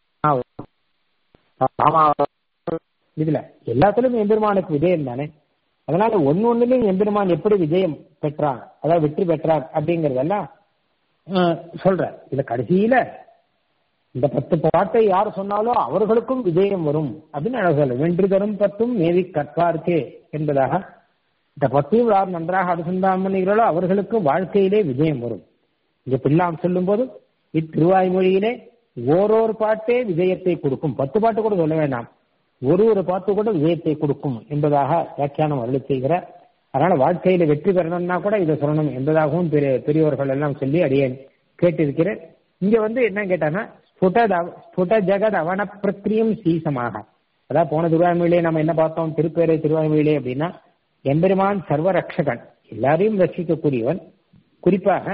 இதுல எல்லாத்திலும் எம்பெருமானுக்கு விஜயம் தானே அதனால ஒன்னு ஒண்ணுலயும் எம்பெருமான் எப்படி விஜயம் பெற்றான் அதாவது வெற்றி பெற்றார் அப்படிங்கறதெல்லாம் சொல்ற இதுல கடைசியில இந்த பத்து பாட்டை யார் சொன்னாலும் அவர்களுக்கும் விஜயம் வரும் அப்படின்னு அழகு சொல்ல வென்று தரும் பத்தும் மேவி கற்பார்க்கே என்பதாக இந்த பத்தையும் யார் நன்றாக அனுசந்தானம் பண்ணுகிறாளோ அவர்களுக்கு வாழ்க்கையிலே விஜயம் வரும் இங்க பில்லாம் சொல்லும் போது இத்திருவாய்மொழியிலே ஓரோரு பாட்டே விஜயத்தை கொடுக்கும் பத்து பாட்டு கூட சொல்ல வேண்டாம் ஒரு ஒரு பாட்டு கூட விஜயத்தை கொடுக்கும் என்பதாக வியாக்கியானம் அருளி செய்கிறார் அதனால வாழ்க்கையில வெற்றி பெறணும்னா கூட இதை சொல்லணும் என்பதாகவும் பெரியவர்கள் எல்லாம் சொல்லி அடியேன் கேட்டிருக்கிறேன் இங்க வந்து என்ன கேட்டாங்கன்னா ஸ்புட ஜெகத் அவன பிரக்கிரியம் சீசமாக அதாவது போன திருவாய்மொழியிலே நம்ம என்ன பார்த்தோம் திருப்பேரை திருவாய்மொழியிலே அப்படின்னா எம்பெருமான் சர்வ ரட்சகன் எல்லாரையும் ரட்சிக்கக்கூடியவன் குறிப்பாக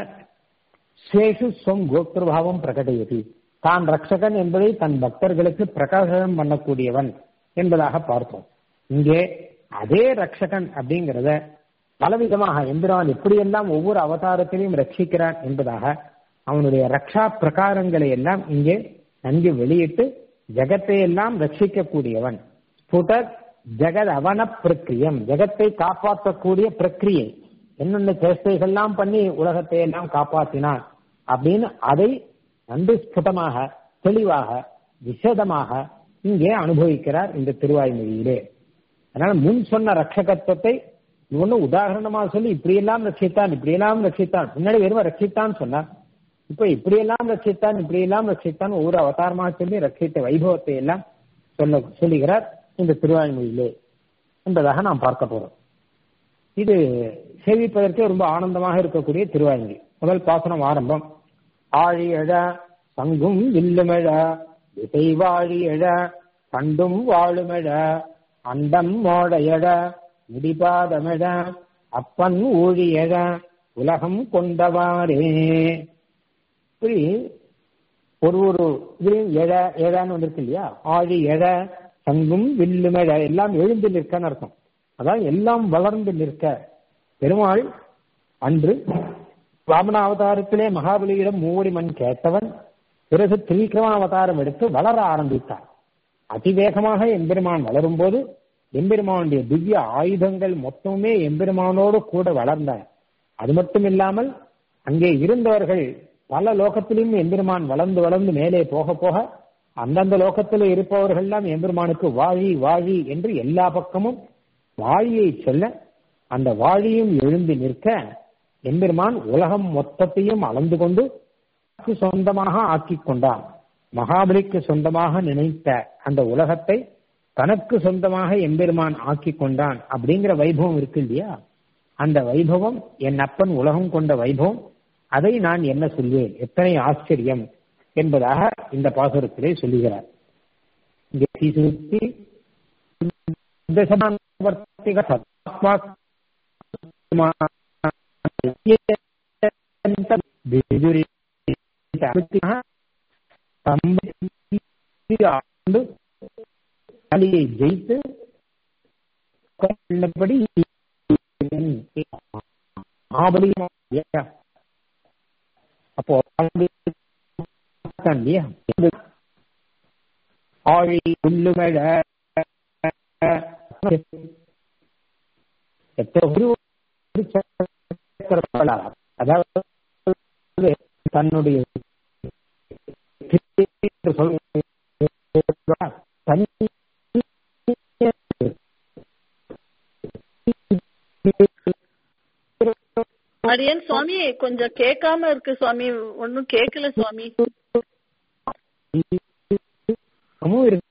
சேஷு ஸ்வம் கோத்திரபாவம் பிரகடையது தான் ரட்சகன் என்பதை தன் பக்தர்களுக்கு பிரகாசனம் பண்ணக்கூடியவன் என்பதாக பார்த்தோம் இங்கே அதே ரட்சகன் அப்படிங்கிறத பலவிதமாக எம்பிரான் எப்படியெல்லாம் ஒவ்வொரு அவதாரத்திலையும் ரட்சிக்கிறான் என்பதாக அவனுடைய ரக்ஷா பிரகாரங்களை எல்லாம் இங்கே நன்கு வெளியிட்டு ஜெகத்தை எல்லாம் ரட்சிக்கக்கூடியவன் ஸ்புடர் ஜெகத் அவன பிரக்கிரியம் ஜெகத்தை காப்பாற்றக்கூடிய பிரக்கிரியை என்னென்ன சேஷ்டைகள்லாம் பண்ணி உலகத்தை எல்லாம் காப்பாற்றினான் அப்படின்னு அதை நன்கு ஸ்புடமாக தெளிவாக விசதமாக இங்கே அனுபவிக்கிறார் இந்த திருவாய்மொழியிலே அதனால முன் சொன்ன ரட்சகத்துவத்தை ஒண்ணு உதாரணமா சொல்லி இப்படியெல்லாம் ரட்சித்தான் இப்படியெல்லாம் ரட்சித்தான் முன்னாடி வெறும் ரட்சித்தான் சொன்னார் இப்ப இப்படியெல்லாம் ரட்சித்தான் இப்படியெல்லாம் ரட்சித்தான் ஒவ்வொரு அவதாரமாக சொல்லி ரட்சித்த வைபவத்தை எல்லாம் சொல்ல சொல்லுகிறார் இந்த திருவாய்மொழியிலே என்பதாக நாம் பார்க்க போறோம் இது சேவிப்பதற்கே ரொம்ப ஆனந்தமாக இருக்கக்கூடிய திருவாய்மொழி முதல் பாசனம் ஆரம்பம் ஆழி எழ சங்கும் வில்லுமெழ திசை வாழி எழ கண்டும் வாழுமெழ அண்டம் மோடையழ முடிபாதமெழ அப்பன் ஊழியழ உலகம் கொண்டவாரே இப்படி ஒரு ஒரு இதுலயும் எழ எழன்னு வந்திருக்கு இல்லையா ஆழி எழ சங்கும் வில்லுமெழ எல்லாம் எழுந்து நிற்கன்னு அர்த்தம் அதாவது எல்லாம் வளர்ந்து நிற்க பெருமாள் அன்று வாமன அவதாரத்திலே மகாபலியிடம் மூவடி மண் கேட்டவன் பிறகு திரிக்கிரம அவதாரம் எடுத்து வளர ஆரம்பித்தார் அதிவேகமாக எம்பெருமான் வளரும் போது எம்பெருமானுடைய திவ்ய ஆயுதங்கள் மொத்தமே எம்பெருமானோடு கூட வளர்ந்தன அது மட்டும் இல்லாமல் அங்கே இருந்தவர்கள் பல லோகத்திலும் எம்பெருமான் வளர்ந்து வளர்ந்து மேலே போக போக அந்தந்த லோகத்தில் இருப்பவர்கள் எல்லாம் எம்பெருமானுக்கு வாழி வாழி என்று எல்லா பக்கமும் வாழியை சொல்ல அந்த வாழியும் எழுந்து நிற்க எம்பெருமான் உலகம் மொத்தத்தையும் அளந்து கொண்டு சொந்தமாக ஆக்கி கொண்டான் மகாபலிக்கு சொந்தமாக நினைத்த அந்த உலகத்தை தனக்கு சொந்தமாக எம்பெருமான் ஆக்கி கொண்டான் அப்படிங்கிற வைபவம் இருக்கு இல்லையா அந்த வைபவம் என் அப்பன் உலகம் கொண்ட வைபவம் அதை நான் என்ன சொல்வேன் எத்தனை ஆச்சரியம் என்பதாக இந்த பாசுரத்திலே சொல்லுகிறார் ஆண்டு கலியை ஜெயித்து கொண்டபடி மகாபலியும் இல்லையா? அப்போ இல்லையா ஆழி புல்லுமழ எத்தனை ஒரு சக்கரவளா, அதாவது தன்னுடைய சொல் தனி அடியன் சுவாமி கொஞ்சம் கேட்காம இருக்கு சுவாமி ஒன்னும் கேட்கல சுவாமி சமூகம் இருக்கு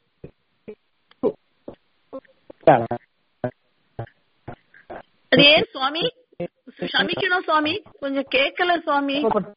அது ஏன் சுவாமி சமிக்கணும் சுவாமி கொஞ்சம் கேட்கல சுவாமி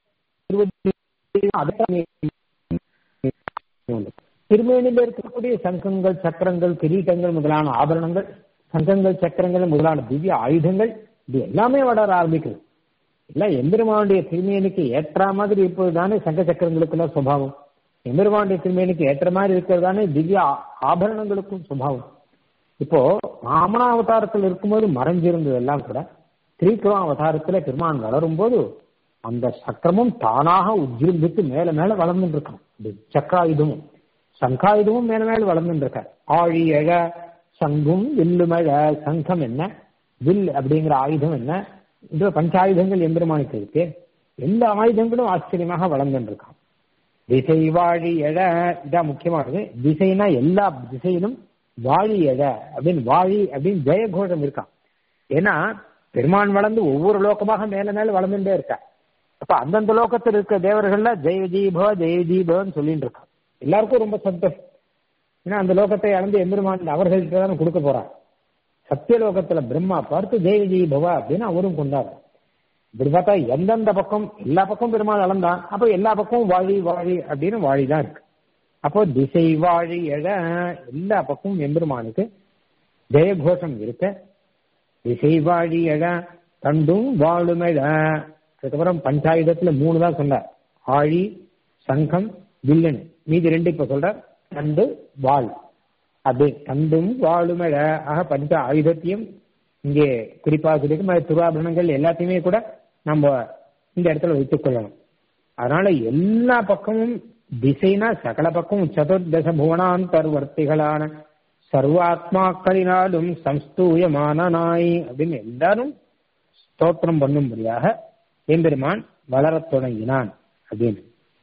திருமேனில இருக்கக்கூடிய சங்கங்கள் சக்கரங்கள் கிரீட்டங்கள் முதலான ஆபரணங்கள் சங்கங்கள் சக்கரங்கள் முதலான திவ்ய ஆயுதங்கள் இது எல்லாமே வளர ஆரம்பிக்குது எல்லாம் எம்பெருமானுடைய திருமேனிக்கு ஏற்ற மாதிரி இருப்பதுதானே சங்க சக்கரங்களுக்குள்ள சுபாவம் எம்பெருமானுடைய திருமேனிக்கு ஏற்ற மாதிரி இருக்கிறது தானே திவ்ய ஆ- ஆபரணங்களுக்கும் சுபாவம் இப்போ வாமன அவதாரத்தில் இருக்கும்போது மறைஞ்சிருந்தது எல்லாம் கூட திரிபுரம் அவதாரத்துல பெருமான் வளரும் போது அந்த சக்கரமும் தானாக உஜ்ஜிரும்பித்து மேல மேல வளர்ந்துட்டு இருக்கான் இந்த சக்கராயுதமும் சங்காயுதமும் மேல மேல வளர்ந்துட்டு இருக்க ஆழி எழ சங்கும் வில்லுமழ சங்கம் என்ன வில் அப்படிங்கிற ஆயுதம் என்ன இந்த பஞ்சாயுதங்கள் எம்பெருமானுக்கு இருக்கு எல்லா ஆயுதங்களும் ஆச்சரியமாக வளர்ந்துட்டு இருக்கான் திசை வாழி எழ இதான் முக்கியமானது திசைனா எல்லா திசையிலும் வாழி எழ அப்படின்னு வாழி அப்படின்னு ஜெயகோஷம் இருக்கான் ஏன்னா பெருமான் வளர்ந்து ஒவ்வொரு லோகமாக மேல மேல வளர்ந்துட்டே இருக்கா அப்ப அந்தந்த லோகத்தில் இருக்க தேவர்கள்ல ஜெய ஜீபோ ஜெய ஜீபோன்னு சொல்லிட்டு இருக்கான் எல்லாருக்கும் ரொம்ப சந்தோஷம் ஏன்னா அந்த லோகத்தை அளந்து எம்பெருமான் அவர்கள்ட்ட தானே கொடுக்க போறார் சத்தியலோகத்துல பிரம்மா பார்த்து ஜெய ஜெய் பவா அப்படின்னு அவரும் கொண்டாரு இப்படி பார்த்தா எந்தெந்த பக்கம் எல்லா பக்கம் பெருமாள் அளந்தான் அப்போ எல்லா பக்கமும் வாழி வாழி அப்படின்னு வாழி தான் இருக்கு அப்போ திசை வாழி எழ எல்லா பக்கமும் எம்பெருமானுக்கு ஜெயகோஷம் இருக்க திசை வாழி எழ தண்டும் வாழுமெழ அதுக்கப்புறம் பஞ்சாயுதத்துல மூணு தான் சொன்னார் ஆழி சங்கம் வில்லன் மீதி ரெண்டு இப்ப சொல்றார் தண்டு வாழ் அது தண்டும் வாழுமெழ ஆக பஞ்ச ஆயுதத்தையும் இங்கே குறிப்பாக சொல்லிட்டு துராபரணங்கள் எல்லாத்தையுமே கூட நம்ம இந்த இடத்துல வைத்துக் கொள்ளணும் அதனால எல்லா பக்கமும் திசைனா சகல பக்கமும் சதுர்தச புவனாந்தர்வர்த்திகளான சர்வாத்மாக்களினாலும் சம்ஸ்தூயமானனாய் அப்படின்னு எல்லாரும் ஸ்தோத்திரம் பண்ணும்படியாக எம்பெருமான் வளரத் தொடங்கினான் அப்படின்னு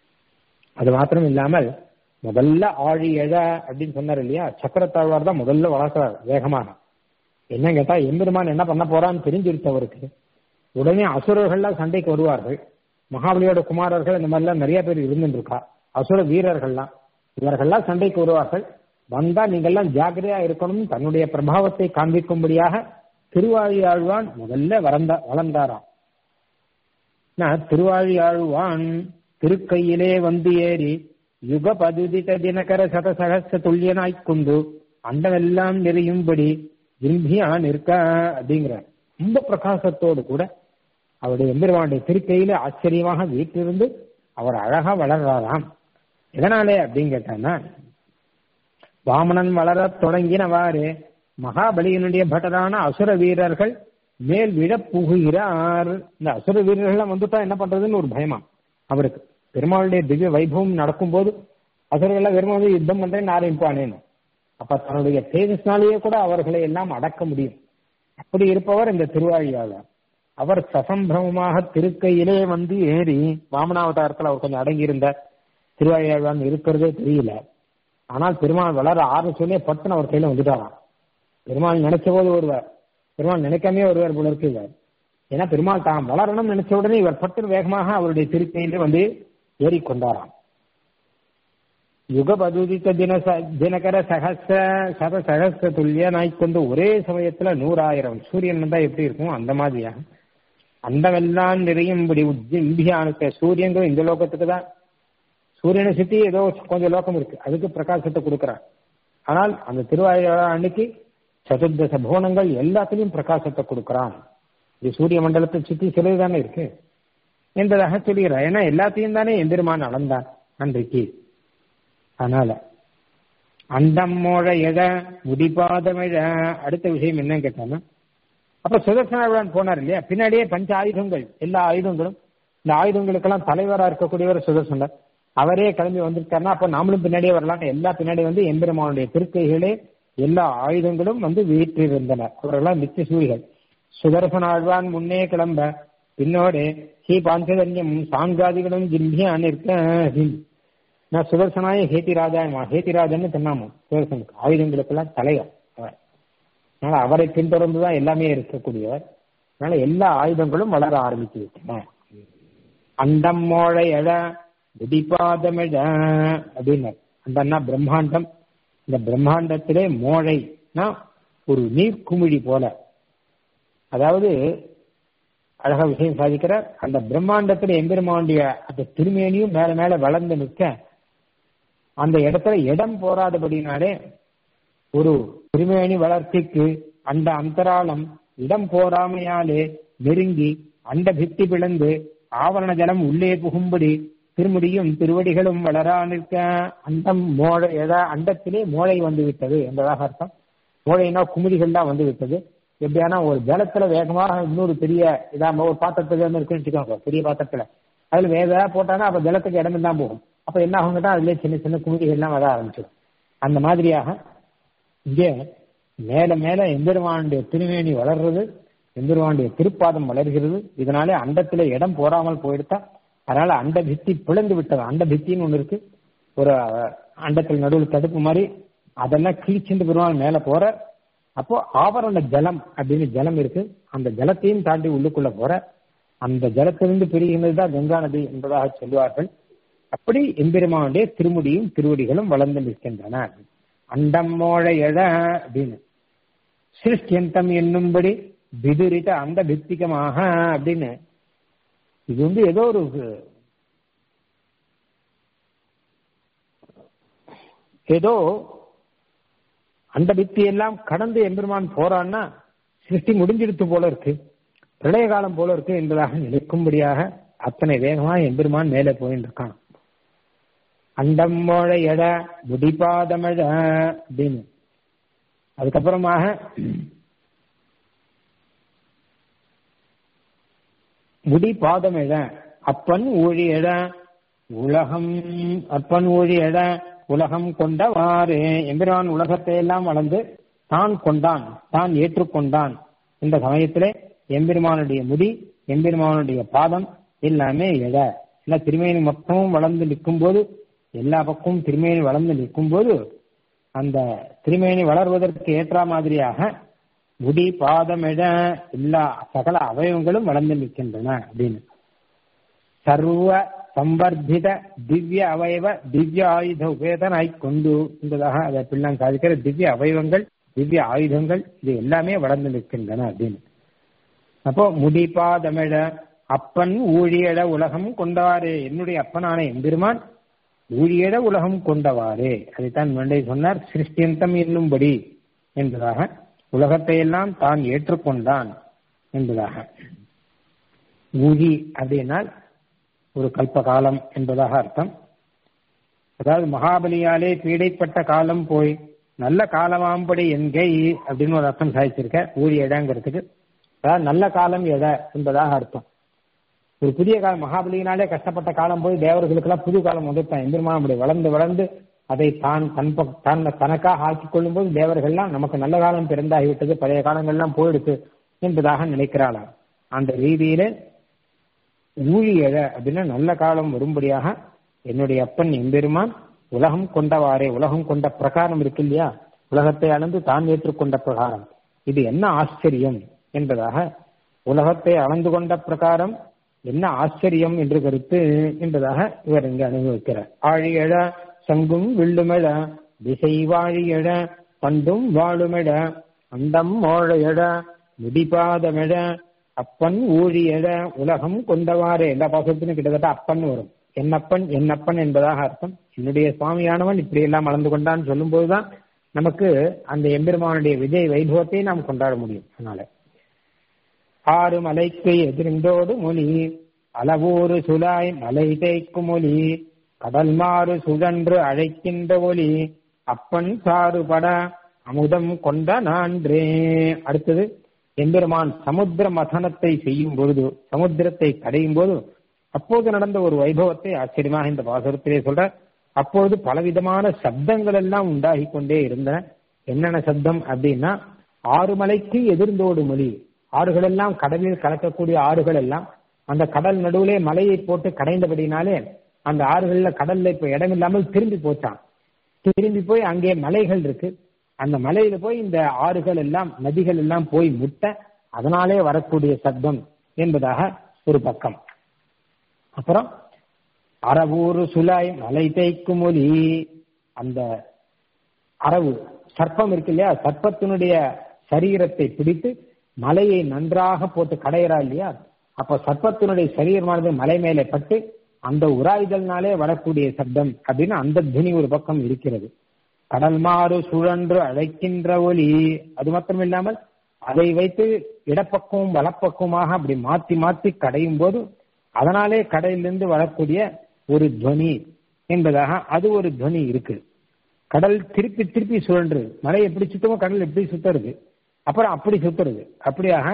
அது மாத்திரம் இல்லாமல் முதல்ல ஆழி எழ அப்படின்னு சொன்னார் இல்லையா சக்கரத்தாழ்வார் தான் முதல்ல வளர்க்கிறார் வேகமாக என்ன கேட்டா எம்பெருமான் என்ன பண்ண போறான்னு தெரிஞ்சிருச்சவருக்கு உடனே அசுரர்கள்லாம் சண்டைக்கு வருவார்கள் மகாபலியோட குமாரர்கள் இந்த மாதிரிலாம் நிறைய பேர் இருந்துட்டு இருக்கா அசுர வீரர்கள்லாம் இவர்கள்லாம் சண்டைக்கு வருவார்கள் வந்தா நீங்கெல்லாம் ஜாக்கிரதையா இருக்கணும் தன்னுடைய பிரபாவத்தை காண்பிக்கும்படியாக திருவாழியாழ்வான் முதல்ல வளர்ந்தா வளர்ந்தாராம் நான் திருவாழியாழ்வான் திருக்கையிலே வந்து ஏறி யுக பதுதித தினகர சதசகச துல்லியனாய்க் கொண்டு அண்டமெல்லாம் நிறையும்படி விரும்பியா நிற்க அப்படிங்கிறார் ரொம்ப பிரகாசத்தோடு கூட அவருடைய எம்பெருமானுடைய திருக்கையில ஆச்சரியமாக வீட்டிலிருந்து அவர் அழகா வளர்றாராம் எதனாலே அப்படின்னு கேட்டான்னா வாமனன் வளரத் தொடங்கினவாறு மகாபலியினுடைய பட்டரான அசுர வீரர்கள் மேல் விழ புகுகிறார் இந்த அசுர வீரர்கள் வந்துட்டா என்ன பண்றதுன்னு ஒரு பயமா அவருக்கு பெருமாளுடைய திவ்ய வைபவம் நடக்கும்போது அசுரர்கள் வெறும் வந்து யுத்தம் பண்றேன்னு ஆரம்பிப்பானேன்னு அப்ப தன்னுடைய தேஜஸ்னாலேயே கூட அவர்களை எல்லாம் அடக்க முடியும் அப்படி இருப்பவர் இந்த திருவாழியாளர் அவர் சசம்பிரமமாக திருக்கையிலே வந்து ஏறி வாமனாவதாரத்தில் அவர் கொஞ்சம் அடங்கி இருந்தார் திருவாழியாழ்வான் இருக்கிறதே தெரியல ஆனால் பெருமாள் வளர ஆரம்பிச்சோடனே பட்டுன்னு அவர் கையில வந்துட்டாராம் பெருமாள் நினைச்ச போது ஒருவர் பெருமாள் நினைக்காமே ஒருவர் போல இருக்கிறார் ஏன்னா பெருமாள் தாம் வளரணும்னு நினைச்ச உடனே இவர் பட்டு வேகமாக அவருடைய திருக்கையிலே வந்து ஏறிக்கொண்டாராம் யுகபதுதித்த தின தினகர சகச சத சகச துல்லியனாய்க் கொண்டு ஒரே சமயத்துல நூறாயிரம் சூரியன் வந்தா எப்படி இருக்கும் அந்த மாதிரியா அந்தமெல்லாம் நிறையும்படி உஜ்ஜிம்பியானுக்க சூரியன்கள் இந்த லோகத்துக்கு தான் சூரியனை சுத்தி ஏதோ கொஞ்சம் லோகம் இருக்கு அதுக்கு பிரகாசத்தை கொடுக்கிறார் ஆனால் அந்த திருவாயூர் அன்னைக்கு சதுர்தச புவனங்கள் எல்லாத்துலயும் பிரகாசத்தை கொடுக்கிறான் இது சூரிய மண்டலத்தை சுத்தி சிலது தானே இருக்கு என்பதாக சொல்கிறார் ஏன்னா எல்லாத்தையும் தானே எந்திரமான் அளந்தான் அன்றைக்கு அதனால அண்டம் மோழ எழ முடிபாதமிழ அடுத்த விஷயம் என்னன்னு கேட்டான்னா அப்ப சுதர்சனாழ்வான் போனார் இல்லையா பின்னாடியே பஞ்ச ஆயுதங்கள் எல்லா ஆயுதங்களும் இந்த ஆயுதங்களுக்கெல்லாம் தலைவரா இருக்கக்கூடியவர் சுதர்சனர் அவரே கிளம்பி வந்திருக்காருன்னா அப்ப நாமளும் பின்னாடியே வரலாம் எல்லா பின்னாடி வந்து எம்பெருமானுடைய திருக்கைகளே எல்லா ஆயுதங்களும் வந்து வீற்றிருந்தனர் அவர்களெல்லாம் நித்திய சூரிகள் சுதர்சனாழ்வான் முன்னே கிளம்ப பின்னோடு ஸ்ரீ பாஞ்சதன்யம் சாங்காதிகளும் ஜிம்பியா நிற்க நான் சுதர்சனாய ஹேதிராஜா ஹேதிராஜன்னு சொன்னாமோ சுதர்சனுக்கு ஆயுதங்களுக்கெல்லாம் தலைவர் அவர் அதனால அவரை பின்தொடர்ந்துதான் எல்லாமே இருக்கக்கூடியவர் அதனால எல்லா ஆயுதங்களும் வளர ஆரம்பித்து விட்டன அண்டம் மோழை எழ விடிபாதமிழ அப்படின்னு அண்டம்னா பிரம்மாண்டம் இந்த பிரம்மாண்டத்திலே மோழைனா ஒரு நீர்க்குமிழி போல அதாவது அழகா விஷயம் சாதிக்கிறார் அந்த பிரம்மாண்டத்துல எம்பெருமானுடைய அந்த திருமேனியும் மேல மேல வளர்ந்து நிற்க அந்த இடத்துல இடம் போராதபடினாலே ஒரு திருமேனி வளர்ச்சிக்கு அந்த அந்தராளம் இடம் போராமையாலே நெருங்கி அந்த பித்தி பிளந்து ஆவரண ஜலம் உள்ளே புகும்படி திருமுடியும் திருவடிகளும் வளரா நிற்க அண்டம் மோழை எதா அண்டத்திலே மோளை வந்து விட்டது என்பதாக அர்த்தம் மோழைனா குமுதிகள் தான் வந்து விட்டது எப்படியானா ஒரு ஜலத்துல வேகமாக இன்னொரு பெரிய இதாம ஒரு பாத்திரத்துல இருந்து இருக்குன்னு வச்சுக்கோங்க பெரிய பாத்திரத்துல அதுல வேக வேக போட்டானா அப்ப ஜலத்துக்கு இடம் தான் போகும் அப்ப என்ன ஆகும் கேட்டா அதுல சின்ன சின்ன குமுதிகள் எல்லாம் வர ஆரம்பிச்சிடும் அந்த மாதிரியாக இங்கே மேல மேல எம்பெருமானுடைய திருமேனி வளர்றது எம்பெருமானுடைய திருப்பாதம் வளர்கிறது இதனாலே அண்டத்திலே இடம் போராமல் போயிடுத்தா அதனால அண்ட பித்தி பிளந்து விட்டது அண்ட பித்தின்னு ஒண்ணு இருக்கு ஒரு அண்டத்தில் நடுவில் தடுப்பு மாதிரி அதெல்லாம் கிழிச்சுட்டு பெருமாள் மேல போற அப்போ ஆவரண ஜலம் அப்படின்னு ஜலம் இருக்கு அந்த ஜலத்தையும் தாண்டி உள்ளுக்குள்ள போற அந்த ஜலத்திலிருந்து பிரிகின்றது தான் கங்கா நதி என்பதாக சொல்லுவார்கள் அப்படி எம்பெருமானுடைய திருமுடியும் திருவடிகளும் வளர்ந்து நிற்கின்றன அண்டம் மோழ எழ அப்படின்னு சிருஷ்டியந்தம் என்னும்படி விதுரித அந்த பித்திகமாக அப்படின்னு இது வந்து ஏதோ ஒரு ஏதோ அந்த பித்தி எல்லாம் கடந்து எம்பெருமான் போறான்னா சிருஷ்டி முடிஞ்சிடுத்து போல இருக்கு பிரளய காலம் போல இருக்கு என்பதாக நினைக்கும்படியாக அத்தனை வேகமா எம்பெருமான் மேலே போயிட்டு இருக்கான் அண்டம் மோழ எட முடிபாதமழ அப்படின்னு அதுக்கப்புறமாக முடி பாதமிழ அப்பன் ஊழியழ உலகம் அப்பன் ஊழியழ உலகம் கொண்டவாறு எம்பிரான் உலகத்தை எல்லாம் வளர்ந்து தான் கொண்டான் தான் ஏற்றுக்கொண்டான் இந்த சமயத்திலே எம்பெருமானுடைய முடி எம்பெருமானுடைய பாதம் எல்லாமே எழ எல்லா திருமேனி மொத்தமும் வளர்ந்து நிற்கும் போது எல்லா பக்கமும் திருமேனி வளர்ந்து நிற்கும் போது அந்த திருமேனி வளர்வதற்கு ஏற்ற மாதிரியாக முடி பாதம் எழ எல்லா சகல அவயவங்களும் வளர்ந்து நிற்கின்றன அப்படின்னு சர்வ சம்பர்தித திவ்ய அவயவ திவ்ய ஆயுத உபேதனாய் கொண்டு என்பதாக அதை பிள்ளான் சாதிக்கிற திவ்ய அவயவங்கள் திவ்ய ஆயுதங்கள் இது எல்லாமே வளர்ந்து நிற்கின்றன அப்படின்னு அப்போ முடி பாதமிழ அப்பன் ஊழியட உலகம் கொண்டவாறு என்னுடைய அப்பனான எம்பெருமான் ஊழியட உலகம் கொண்டவாறே அதைத்தான் மண்டை சொன்னார் சிருஷ்டியந்தம் என்னும்படி என்பதாக உலகத்தை எல்லாம் தான் ஏற்றுக்கொண்டான் என்பதாக ஊழி அப்படின்னால் ஒரு கல்ப காலம் என்பதாக அர்த்தம் அதாவது மகாபலியாலே பீடைப்பட்ட காலம் போய் நல்ல காலமாம்படி என்கை அப்படின்னு ஒரு அர்த்தம் சாதிச்சிருக்க ஊழி இடங்கிறதுக்கு அதாவது நல்ல காலம் எட என்பதாக அர்த்தம் ஒரு புதிய காலம் மகாபலியினாலே கஷ்டப்பட்ட காலம் போய் தேவர்களுக்கெல்லாம் புது காலம் வந்துட்டான் எந்திரமா அப்படி வளர்ந்து வளர்ந்து அதை தான் தன் தான் தனக்காக ஆக்கிக் கொள்ளும் போது தேவர்கள்லாம் நமக்கு நல்ல காலம் பிறந்தாகிவிட்டது பழைய காலங்கள்லாம் போயிடுச்சு என்பதாக நினைக்கிறாளாம் அந்த ரீதியில ஊழியழ அப்படின்னா நல்ல காலம் வரும்படியாக என்னுடைய அப்பன் எம்பெருமான் உலகம் கொண்டவாறே உலகம் கொண்ட பிரகாரம் இருக்கு இல்லையா உலகத்தை அளந்து தான் ஏற்றுக்கொண்ட பிரகாரம் இது என்ன ஆச்சரியம் என்பதாக உலகத்தை அளந்து கொண்ட பிரகாரம் என்ன ஆச்சரியம் என்று கருத்து என்பதாக இவர் இங்கு அனுபவிக்கிறார் ஆழியழ சங்கும் வில்லுமெழ திசை வாழியழ பண்டும் வாழுமெழ அண்டம் மோழையழ முடிபாதமெழ அப்பன் ஊழியழ உலகம் கொண்டவாறு எல்லா பாசத்திலும் கிட்டத்தட்ட அப்பன் வரும் என்னப்பன் என்னப்பன் என்பதாக அர்த்தம் என்னுடைய சுவாமியானவன் இப்படி எல்லாம் வளர்ந்து கொண்டான்னு சொல்லும் போதுதான் நமக்கு அந்த எம்பெருமானுடைய விஜய் வைபவத்தை நாம் கொண்டாட முடியும் அதனால ஆறு மலைக்கு எதிர்ந்தோடு மொழி அளவூறு சுலாய் மலை தேய்க்கும் ஒலி கடல் மாறு சுழன்று அழைக்கின்ற ஒலி அப்பன் சாறுபட அமுதம் கொண்ட நான்றே அடுத்தது எம்பெருமான் சமுத்திர மதனத்தை செய்யும் பொழுது சமுத்திரத்தை கடையும் போது அப்போது நடந்த ஒரு வைபவத்தை ஆச்சரியமாக இந்த பாசுரத்திலே சொல்ற அப்பொழுது பலவிதமான சப்தங்கள் எல்லாம் உண்டாகி கொண்டே இருந்தன என்னென்ன சப்தம் அப்படின்னா ஆறு மலைக்கு எதிர்ந்தோடு மொழி ஆறுகள் எல்லாம் கடலில் கலக்கக்கூடிய ஆறுகள் எல்லாம் அந்த கடல் நடுவிலே மலையை போட்டு கடைந்தபடினாலே அந்த ஆறுகள்ல கடல்ல இப்ப இடமில்லாமல் திரும்பி போச்சான் திரும்பி போய் அங்கே மலைகள் இருக்கு அந்த மலையில போய் இந்த ஆறுகள் எல்லாம் நதிகள் எல்லாம் போய் முட்ட அதனாலே வரக்கூடிய சப்தம் என்பதாக ஒரு பக்கம் அப்புறம் அரவூர் சுலாய் மலை தேய்க்கும் ஒலி அந்த அரவு சர்ப்பம் இருக்கு இல்லையா சர்ப்பத்தினுடைய சரீரத்தை பிடித்து மலையை நன்றாக போட்டு கடையிறா இல்லையா அப்ப சர்ப்பத்தினுடைய சரீரமானது மலை மேலே பட்டு அந்த உராய்தல்னாலே வரக்கூடிய சப்தம் அப்படின்னு அந்த துனி ஒரு பக்கம் இருக்கிறது கடல் மாறு சுழன்று அழைக்கின்ற ஒலி அது மாத்திரம் இல்லாமல் அதை வைத்து இடப்பக்கமும் வலப்பக்கமாக அப்படி மாத்தி மாத்தி கடையும் போது அதனாலே கடையிலிருந்து வரக்கூடிய ஒரு துவனி என்பதாக அது ஒரு துவனி இருக்கு கடல் திருப்பி திருப்பி சுழன்று மலை எப்படி சுத்தமோ கடல் எப்படி சுத்துறது அப்புறம் அப்படி சுத்துறது அப்படியாக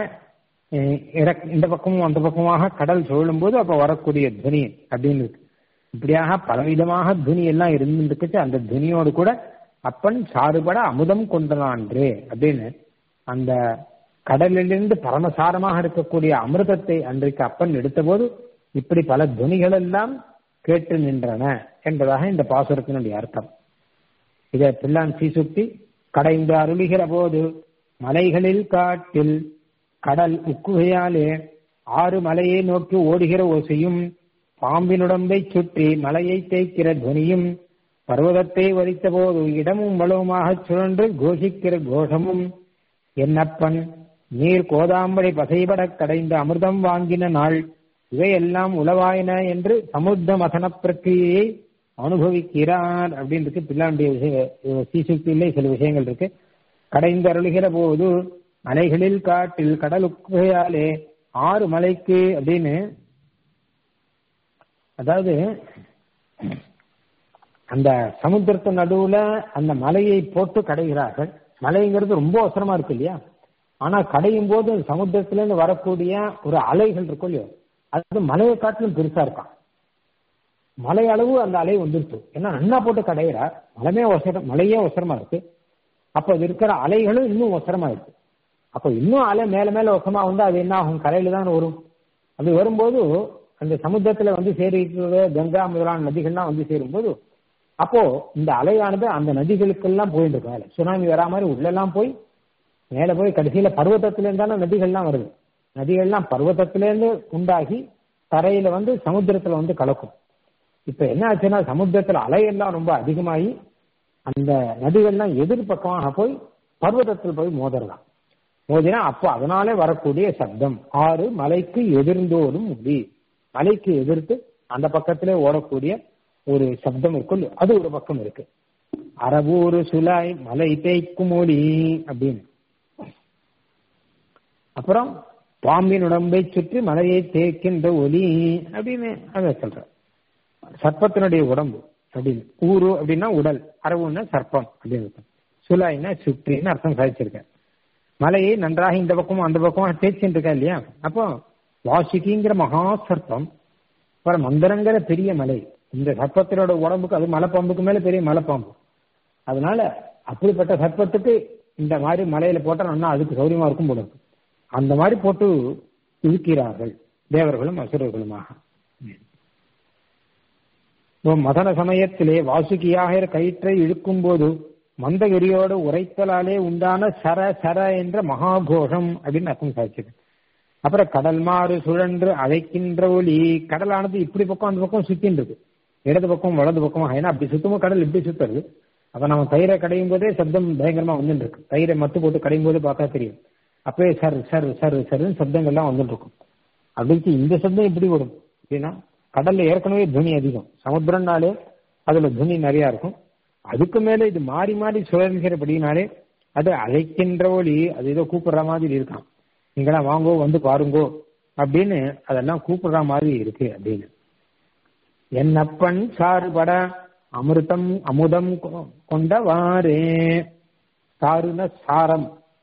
இந்த பக்கமும் அந்த பக்கமாக கடல் சுழலும் போது அப்ப வரக்கூடிய துவனி அப்படின்னு இருக்கு இப்படியாக பலவிதமாக துனி எல்லாம் இருந்துருக்குச்சு அந்த துனியோடு கூட அப்பன் சாறுபட அமுதம் கொண்டனான்றே அப்படின்னு அந்த கடலிலிருந்து பரமசாரமாக இருக்கக்கூடிய அமிர்தத்தை அன்றைக்கு அப்பன் எடுத்தபோது இப்படி பல துணிகள் எல்லாம் கேட்டு நின்றன என்பதாக இந்த பாசுரத்தினுடைய அர்த்தம் இதை பிள்ளான் சீசுக்தி கடைந்து அருளுகிற போது மலைகளில் காட்டில் கடல் உக்குகையாலே ஆறு மலையை நோக்கி ஓடுகிற ஓசையும் பாம்பினுடம்பை சுற்றி மலையை தேய்க்கிற துனியும் பர்வதத்தை வலித்த போது இடமும் வளவுமாக சுழன்று கோஷிக்கிற கோஷமும் என்னப்பன் நீர் கோதாம்பரை பசைபட கடைந்து அமிர்தம் வாங்கின நாள் இவையெல்லாம் உளவாயின என்று சமுத்திர மதன பிரக்கிரியை அனுபவிக்கிறார் அப்படின்னு இருக்கு பிள்ளாண்டிய விஷய சீசுக்தியிலே சில விஷயங்கள் இருக்கு கடைந்து அருளுகிற போது மலைகளில் காட்டில் கடலுக்கையாலே ஆறு மலைக்கு அப்படின்னு அதாவது அந்த சமுத்திரத்து நடுவுல அந்த மலையை போட்டு கடைகிறார்கள் மலைங்கிறது ரொம்ப அவசரமா இருக்கு இல்லையா ஆனா கடையும் போது சமுத்திரத்துல இருந்து வரக்கூடிய ஒரு அலைகள் இருக்கும் இல்லையோ அது மலையை காட்டிலும் பெருசா இருக்கான் மலை அளவு அந்த அலை வந்துருச்சு ஏன்னா அண்ணா போட்டு கடையிறா மலைமே அவசரம் மலையே அவசரமா இருக்கு அப்ப இது இருக்கிற அலைகளும் இன்னும் அவசரமா இருக்கு அப்ப இன்னும் அலை மேல மேல அவசரமா வந்து அது என்ன ஆகும் கரையில தான் வரும் அது வரும்போது அந்த சமுத்திரத்துல வந்து சேரிக்கிற கங்கா முதலான நதிகள்லாம் வந்து சேரும்போது அப்போ இந்த அலையானது அந்த நதிகளுக்கெல்லாம் போயிட்டு இருக்கும் மேல சுனாமி வரா மாதிரி உள்ளெல்லாம் போய் மேல போய் கடைசியில பர்வத்தத்துல இருந்தான நதிகள்லாம் வருது நதிகள்லாம் பர்வத்தத்திலேருந்து உண்டாகி தரையில வந்து சமுத்திரத்துல வந்து கலக்கும் இப்ப என்ன ஆச்சுன்னா சமுத்திரத்துல அலையெல்லாம் ரொம்ப அதிகமாகி அந்த நதிகள்லாம் எதிர்பக்கமாக போய் பர்வதத்தில் போய் மோதரலாம் மோதினா அப்போ அதனாலே வரக்கூடிய சப்தம் ஆறு மலைக்கு எதிர்ந்தோடும் முடி மலைக்கு எதிர்த்து அந்த பக்கத்திலே ஓடக்கூடிய ஒரு சப்தம் இருக்கும் அது ஒரு பக்கம் இருக்கு அரபூர் சுலாய் மலை தேய்க்கும் ஒளி அப்படின்னு அப்புறம் பாம்பின் உடம்பை சுற்றி மலையை தேய்க்கின்ற ஒலி அப்படின்னு அதை சொல்ற சர்ப்பத்தினுடைய உடம்பு அப்படின்னு ஊரு அப்படின்னா உடல் அரவுன்னா சர்ப்பம் அப்படின்னு சுலாய்னா சுற்றின்னு அர்த்தம் சாதிச்சிருக்க மலையை நன்றாக இந்த பக்கமும் அந்த பக்கமும் தேய்ச்சிட்டு இருக்கா இல்லையா அப்போ வாசுகிங்கிற மகா சர்ப்பம் அப்புறம் மந்திரங்கிற பெரிய மலை இந்த சர்ப்பத்தினோட உடம்புக்கு அது மலைப்பாம்புக்கு மேல பெரிய மலைப்பாம்பு அதனால அப்படிப்பட்ட சர்ப்பத்துக்கு இந்த மாதிரி மலையில போட்டா நல்லா அதுக்கு சௌரியமா இருக்கும் போல இருக்கு அந்த மாதிரி போட்டு இருக்கிறார்கள் தேவர்களும் அசுரர்களுமாக மதன சமயத்திலே வாசுகியாக கயிற்றை இழுக்கும் போது மந்தகிரியோடு உரைத்தலாலே உண்டான சர சர என்ற மகாகோஷம் அப்படின்னு அர்த்தம் சாதிச்சது அப்புறம் கடல் மாறு சுழன்று அழைக்கின்ற ஒளி கடலானது இப்படி பக்கம் அந்த பக்கம் சுத்தின்னு இருக்கு இடது பக்கம் வலது பக்கம் ஏன்னா அப்படி சுத்தமும் கடல் இப்படி சுத்துறது அப்ப நம்ம தயிரை கடையும் போதே சப்தம் பயங்கரமா வந்துட்டு இருக்கு தயிரை மத்து போட்டு கடையும் போது பார்த்தா தெரியும் அப்பவே சர் சர் சர் சர்ன்னு சப்தங்கள்லாம் வந்துட்டு இருக்கும் அப்படின்னு இந்த சப்தம் இப்படி வரும் அப்படின்னா கடல்ல ஏற்கனவே துணி அதிகம் சமுத்திரம்னாலே அதுல துணி நிறைய இருக்கும் அதுக்கு மேல இது மாறி மாறி சுழல்கிறபடினாலே அது அழைக்கின்ற ஒளி அது ஏதோ கூப்பிடுற மாதிரி இருக்கான் நீங்களா வாங்கோ வந்து பாருங்கோ அப்படின்னு அதெல்லாம் கூப்பிடுற மாதிரி இருக்கு அப்படின்னு என்னப்பன் சாறுபட அமிர்தம் அமுதம் கொண்டவாறே சாருன சாரம்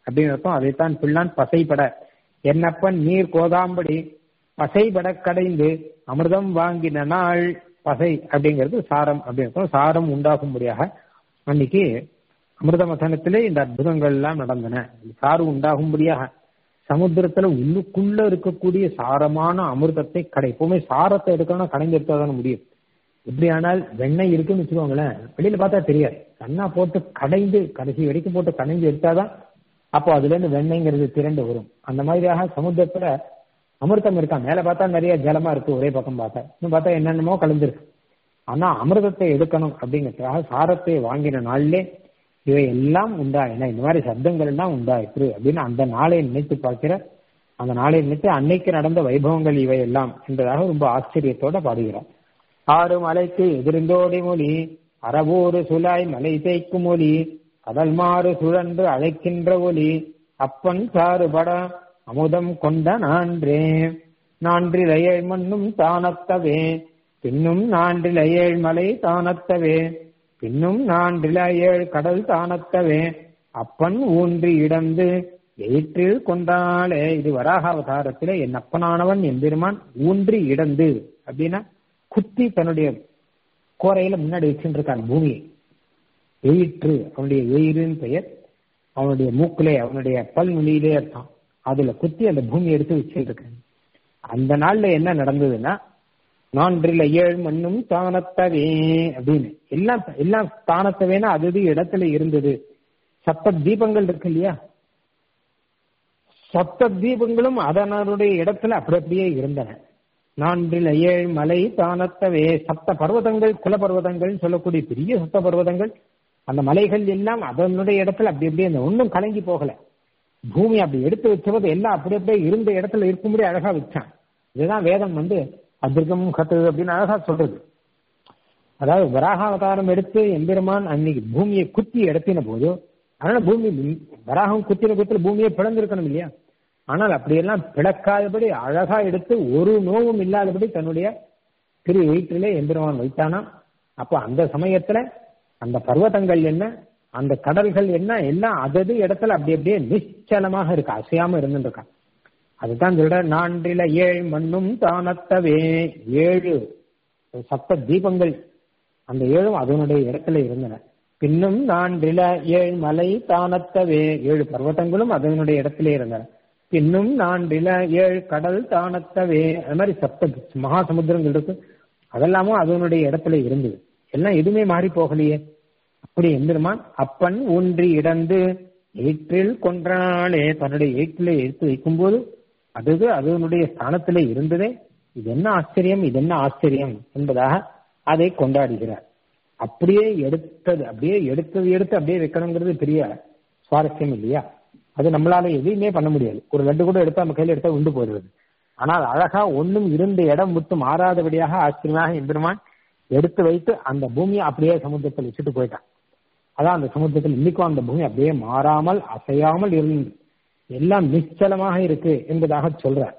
அப்படின்னு அர்த்தம் அதைத்தான் பிள்ளான் பசைப்பட என்னப்பன் நீர் கோதாம்படி பசைபட கடைந்து அமிர்தம் வாங்கின நாள் பசை அப்படிங்கிறது சாரம் அப்படின்னு சாரம் உண்டாகும்படியாக அன்னைக்கு அமிர்த மசனத்திலே இந்த அற்புதங்கள் எல்லாம் நடந்தன சாறு உண்டாகும்படியாக சமுத்திரத்துல உள்ளுக்குள்ள இருக்கக்கூடிய சாரமான அமிர்தத்தை கடை எப்பவுமே சாரத்தை எடுக்கணும்னா கடைந்து எடுத்தா தானே முடியும் இப்படி ஆனால் வெண்ணெய் இருக்குன்னு வச்சுக்கோங்களேன் வெளியில பார்த்தா தெரியாது கண்ணா போட்டு கடைந்து கடைசி வரைக்கும் போட்டு கடைந்து எடுத்தாதான் அப்போ அதுல இருந்து வெண்ணெய்ங்கிறது திரண்டு வரும் அந்த மாதிரியாக சமுத்திரத்துல அமிர்தம் இருக்கா மேல பார்த்தா நிறைய ஜலமா இருக்கு ஒரே பக்கம் பார்த்தா இன்னும் பார்த்தா என்னென்னமோ கலந்துருக்கு ஆனா அமிர்தத்தை எடுக்கணும் அப்படிங்கிறதுக்காக சாரத்தை வாங்கின நாள்லே இவை எல்லாம் உண்டாயின இந்த மாதிரி சப்தங்கள் எல்லாம் உண்டாயிற்று அப்படின்னு அந்த நாளை நினைத்து பார்க்கிற அந்த நாளை நினைத்து அன்னைக்கு நடந்த வைபவங்கள் இவை எல்லாம் என்பதாக ரொம்ப ஆச்சரியத்தோட பாடுகிறார் ஆறு மலைக்கு எதிர்ந்தோடி மொழி அறவோடு சுலாய் மலை தேய்க்கும் ஒலி கடல் மாறு சுழன்று அழைக்கின்ற ஒலி அப்பன் சாறுபட அமுதம் கொண்ட நான்றே நான்றிலையேழ் மண்ணும் தானத்தவே பின்னும் நான்றிலையேழ் மலை தானத்தவே பின்னும் நான்றிலையேழ் கடல் தானத்தவே அப்பன் ஊன்றி இடந்து எயிற்றில் கொண்டாலே இது வராக அவதாரத்திலே என் அப்பனானவன் எம்பெருமான் ஊன்றி இடந்து அப்படின்னா குத்தி தன்னுடைய கோரையில முன்னாடி வச்சுட்டு இருக்கான் பூமியை எயிற்று அவனுடைய எயிறுன்னு பெயர் அவனுடைய மூக்கிலே அவனுடைய பல் நுனியிலே இருக்கான் அதுல குத்தி அந்த பூமி எடுத்து வச்சுட்டு இருக்கேன் அந்த நாள்ல என்ன நடந்ததுன்னா நான்றில் ஏழு மண்ணும் தானத்தவே அப்படின்னு எல்லாம் எல்லாம் தானத்தவேனா அது அது இடத்துல இருந்தது சப்த தீபங்கள் இருக்கு இல்லையா சப்த தீபங்களும் அதனுடைய இடத்துல அப்படி அப்படியே இருந்தன நான்கில் ஏழு மலை தானத்தவே சப்த பர்வதங்கள் குல பர்வதங்கள் சொல்லக்கூடிய பெரிய சப்த பர்வதங்கள் அந்த மலைகள் எல்லாம் அதனுடைய இடத்துல அப்படி அப்படியே இந்த ஒன்றும் கலங்கி போகல பூமி அப்படி எடுத்து வச்சபோது எல்லாம் அப்படி அப்படியே இருந்த இடத்துல இருக்கும்படி அழகா வச்சான் இதுதான் வேதம் வந்து அதிர்கம் கத்து அப்படின்னு அழகா சொல்றது அதாவது வராகாவதாரம் எடுத்து எம்பெருமான் அன்னைக்கு பூமியை குத்தி எடுத்தின போது அதனால பூமி வராகம் குத்தின குத்துல பூமியை பிளந்திருக்கணும் இல்லையா ஆனால் அப்படியெல்லாம் பிளக்காதபடி அழகா எடுத்து ஒரு நோவும் இல்லாதபடி தன்னுடைய திரு வயிற்றிலே எம்பெருமான் வைத்தானா அப்போ அந்த சமயத்துல அந்த பர்வதங்கள் என்ன அந்த கடல்கள் என்ன எல்லாம் அதது இடத்துல அப்படி அப்படியே நிச்சலமாக இருக்கு அசையாம இருந்துருக்கான் அதுதான் சொல்ற நான்கில ஏழு மண்ணும் தானத்தவே ஏழு சப்த தீபங்கள் அந்த ஏழும் அதனுடைய இடத்துல இருந்தன பின்னும் நான்கில ஏழு மலை தானத்தவே ஏழு பர்வதங்களும் அதனுடைய இடத்துல இருந்தன பின்னும் நான்கில ஏழு கடல் தானத்தவே அது மாதிரி சப்த மகா சமுத்திரங்கள் இருக்கு அதெல்லாமும் அதனுடைய இடத்துல இருந்தது எல்லாம் எதுவுமே மாறி போகலையே அப்படி எந்திரமான் அப்பன் ஊன்றி இடந்து ஏற்றில் கொன்றாலே தன்னுடைய ஏற்றிலே எடுத்து வைக்கும் போது அது அதனுடைய ஸ்தானத்திலே இருந்ததே இது என்ன ஆச்சரியம் இது என்ன ஆச்சரியம் என்பதாக அதை கொண்டாடுகிறார் அப்படியே எடுத்தது அப்படியே எடுத்தது எடுத்து அப்படியே வைக்கணுங்கிறது பெரிய சுவாரஸ்யம் இல்லையா அது நம்மளால எதையுமே பண்ண முடியாது ஒரு லட்டு கூட எடுத்தா நம்ம கையில எடுத்தா உண்டு போயிடுறது ஆனால் அழகா ஒன்றும் இருந்த இடம் விட்டு மாறாதபடியாக ஆச்சரியமாக எம்பெருமான் எடுத்து வைத்து அந்த பூமியை அப்படியே சமுத்திரத்தில் வச்சுட்டு போயிட்டான் அதான் அந்த சமுத்திரத்தில் இன்னைக்கும் அந்த பூமி அப்படியே மாறாமல் அசையாமல் இருந்து எல்லாம் நிச்சலமாக இருக்கு என்பதாக சொல்றார்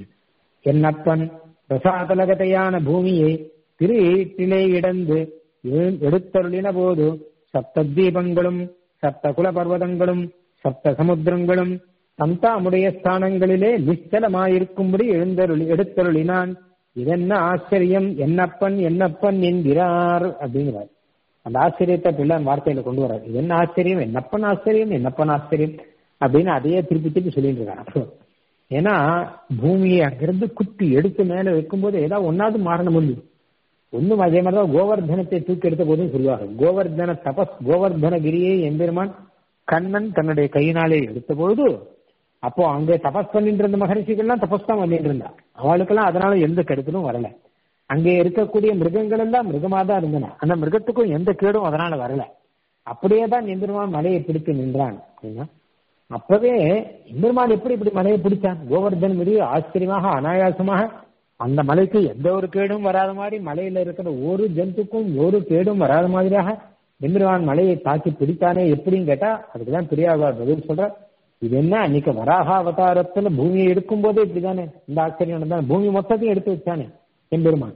என்னப்பன் பிரசாதலகதையான பூமியை திரு ஈட்டிலே இடந்து எடுத்தருளின போது சப்த தீபங்களும் சப்த குல பர்வதங்களும் சப்த சமுத்திரங்களும் தந்தாமுடைய ஸ்தானங்களிலே நிச்சலமாயிருக்கும்படி எழுந்தருளி எடுத்தருளினான் இதென்ன ஆச்சரியம் என்னப்பன் என்னப்பன் என்கிறார் அப்படிங்கிறார் அந்த ஆச்சரியத்தை பிள்ளான் வார்த்தையில கொண்டு வர்றாரு இது என்ன ஆச்சரியம் என்னப்பன் ஆச்சரியம் என்னப்பன் ஆச்சரியம் அப்படின்னு அதையே திருப்பி திருப்பி சொல்லிட்டு இருக்காரு ஏன்னா பூமியை அங்கிருந்து குத்தி எடுத்து மேல வைக்கும்போது ஏதாவது ஒன்னாவது மாறணும் முடியும் ஒன்னும் அதே மாதிரிதான் கோவர்தனத்தை தூக்கி எடுத்த போதும் சொல்லுவாங்க கோவர்தன தபஸ் கோவர்தனகிரியை எம்பெருமான் கண்ணன் தன்னுடைய கையினாலே எடுத்த பொழுது அப்போ அங்கே தபஸ் பண்ணிட்டு இருந்த மகரிஷிகள்லாம் தபஸ் தான் பண்ணிட்டு இருந்தா அவளுக்கெல்லாம் அதனால எந்த கெடுதலும் வரல அங்கே இருக்கக்கூடிய மிருகங்கள் எல்லாம் மிருகமா தான் இருந்தன அந்த மிருகத்துக்கும் எந்த கேடும் அதனால வரல அப்படியே தான் எம்பெருமான் மலையை பிடித்து நின்றான் அப்படின்னா அப்பவே எம்பெருமான் எப்படி இப்படி மலையை பிடிச்சான் கோவர்தன் மீது ஆச்சரியமாக அனாயாசமாக அந்த மலைக்கு எந்த ஒரு கேடும் வராத மாதிரி மலையில இருக்கிற ஒரு ஜந்துக்கும் ஒரு கேடும் வராத மாதிரியாக எம்பெருமான் மலையை தாக்கி பிடித்தானே எப்படின்னு கேட்டா அதுக்குதான் பெரியாழ்வார் பதில் சொல்ற இது என்ன அன்னைக்கு வராக அவதாரத்துல பூமியை எடுக்கும் போதே இப்படிதானே இந்த ஆச்சரியம் தான் பூமி மொத்தத்தையும் எடுத்து வச்சானே எம்பெருமான்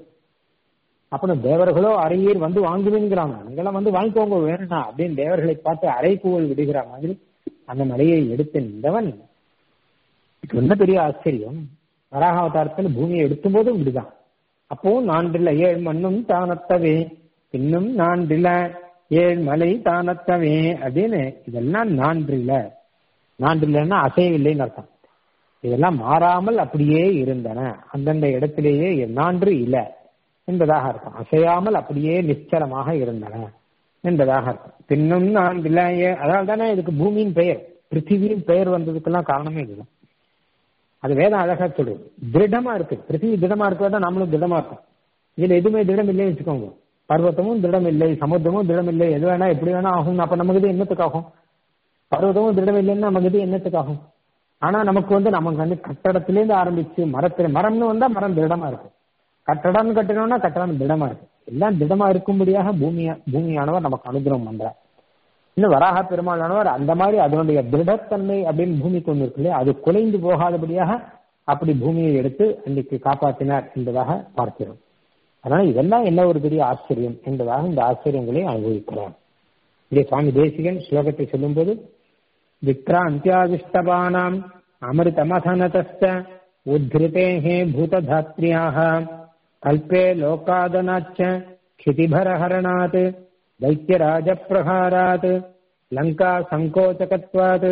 அப்புறம் தேவர்களோ அறையீர் வந்து வாங்குவேங்கிறாங்க அங்கெல்லாம் வந்து வாங்கிக்கோங்க வேணும்னா அப்படின்னு தேவர்களை பார்த்து அரை கூவல் விடுகிற மாதிரி அந்த மலையை எடுத்து நின்றவன் இது என்ன பெரிய ஆச்சரியம் வராக அவதாரத்தில் பூமியை எடுக்கும் போதும் இப்படிதான் அப்போ நான்றில ஏழ் மண்ணும் தானத்தவே இன்னும் நான்றில ஏழ் மலை தானத்தவே அப்படின்னு இதெல்லாம் நான்றில நான்றிலன்னா அசையவில்லைன்னு அர்த்தம் இதெல்லாம் மாறாமல் அப்படியே இருந்தன அந்தந்த இடத்திலேயே நான்று இல என்பதாக அர்த்தம் அசையாமல் அப்படியே நிச்சலமாக இருந்தன என்பதாக அர்த்தம் பின்னும் நான்றில அதனால தானே இதுக்கு பூமியின் பெயர் பிருத்திவியின் பெயர் வந்ததுக்கெல்லாம் காரணமே இதுதான் அது வேதம் அழகா சொல்லுது திருடமா இருக்கு பிருத்திவி திடமா இருக்கிறதா நம்மளும் திடமா இருக்கும் இதுல எதுவுமே திடம் இல்லைன்னு வச்சுக்கோங்க பர்வத்தமும் திடம் இல்லை சமுத்திரமும் திடம் இல்லை எது வேணா எப்படி வேணா ஆகும் அப்ப நமக்கு இது என்னத்துக்காகும் பர்வதமும் திடம் இல்லைன்னு நமக்கு இது என்னத்துக்காகும் ஆனா நமக்கு வந்து நமக்கு வந்து கட்டடத்திலேருந்து ஆரம்பிச்சு மரத்துல மரம்னு வந்தா மரம் திடமா இருக்கு கட்டடம் கட்டணும்னா கட்டடம் திடமா இருக்கு எல்லாம் திடமா இருக்கும்படியாக பூமியா பூமியானவர் நமக்கு அனுகிரகம் பண்றார் இன்னும் வராக பெருமாளானவர் அந்த மாதிரி அதனுடைய திருடத்தன்மை அப்படின்னு பூமிக்கு ஒன்று இருக்கு இல்லையா அது குலைந்து போகாதபடியாக அப்படி பூமியை எடுத்து அன்றைக்கு காப்பாற்றினார் என்பதாக பார்க்கிறோம் அதனால இதெல்லாம் என்ன ஒரு பெரிய ஆச்சரியம் என்பதாக இந்த ஆச்சரியங்களை அனுபவிக்கிறோம் இங்கே சுவாமி தேசிகன் ஸ்லோகத்தை சொல்லும்போது விக்ராந்தியாவிஷ்டபானாம் அமிர்தமதனதஸ்த உத்ருதேஹே பூததாத்ரியாக கல்பே லோகாதனாச்ச क्षितिभरहरणात् दैत्यराजप्रहारात् लङ्का सङ्कोचकत्वात्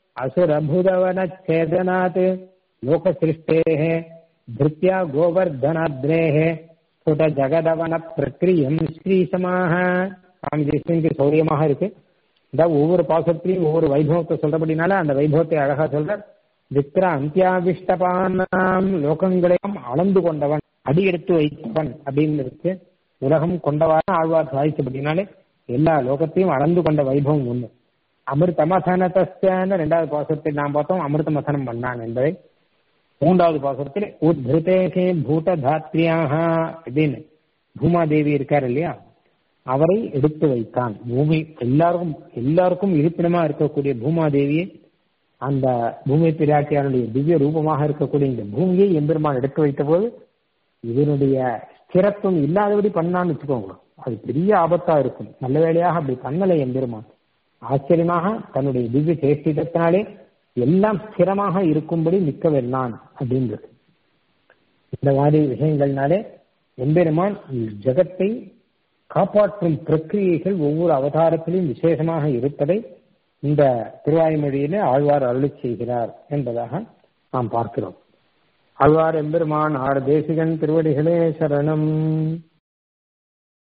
असुरभुदवनच्छेदनात् लोकसृष्टेः धृत्या गोवर्धनाद्रेः स्फुटजगदवनप्रक्रियम् ஸ்ரீசமாக சுவாமி தேசியனுக்கு சௌரியமாக இருக்கு இந்த ஒவ்வொரு பாசத்திலையும் ஒவ்வொரு வைபவத்தை சொல்றபடினால அந்த வைபவத்தை அழகா சொல்ற விக்ர அந்தியாவிஷ்டபானாம் லோகங்களையும் அளந்து கொண்டவன் அடி எடுத்து வைத்தவன் அப்படின்னு இருக்கு உலகம் கொண்டவாறு ஆழ்வார் சாதிச்சபடினாலே எல்லா லோகத்தையும் அளந்து கொண்ட வைபவம் ஒண்ணு அமிர்தமசனத்தஸ்தான ரெண்டாவது பாசத்தில் நாம் பார்த்தோம் அமிர்தமசனம் பண்ணான் என்பதை மூன்றாவது பாசத்தில் உத்ருதேகே பூததாத்ரியாக அப்படின்னு பூமாதேவி இருக்கார் இல்லையா அவரை எடுத்து வைத்தான் பூமி எல்லாருக்கும் எல்லாருக்கும் இருப்பிடமா இருக்கக்கூடிய பூமாதேவியை அந்த பூமி பிராட்டியாருடைய திவ்ய ரூபமாக இருக்கக்கூடிய இந்த பூமியை எம்பெருமான் எடுத்து வைத்த போது இதனுடைய ஸ்திரத்துவம் இல்லாதபடி பண்ணான்னு வச்சுக்கோங்க அது பெரிய ஆபத்தா இருக்கும் நல்ல வேலையாக அப்படி பண்ணலை எம்பெருமான் ஆச்சரியமாக தன்னுடைய திவ்ய சேஷ்டிதத்தினாலே எல்லாம் ஸ்திரமாக இருக்கும்படி நிற்க வெல்லான் அப்படின்றது இந்த மாதிரி விஷயங்கள்னாலே எம்பெருமான் ஜகத்தை காப்பாற்றும் பிரக்கிரியைகள் ஒவ்வொரு அவதாரத்திலும் விசேஷமாக இருப்பதை இந்த திருவாய்மொழியிலே ஆழ்வார் அருளி செய்கிறார் என்பதாக நாம் பார்க்கிறோம் ஆழ்வார் எம்பெருமான் ஆறு தேசிகன் திருவடிகளே சரணம்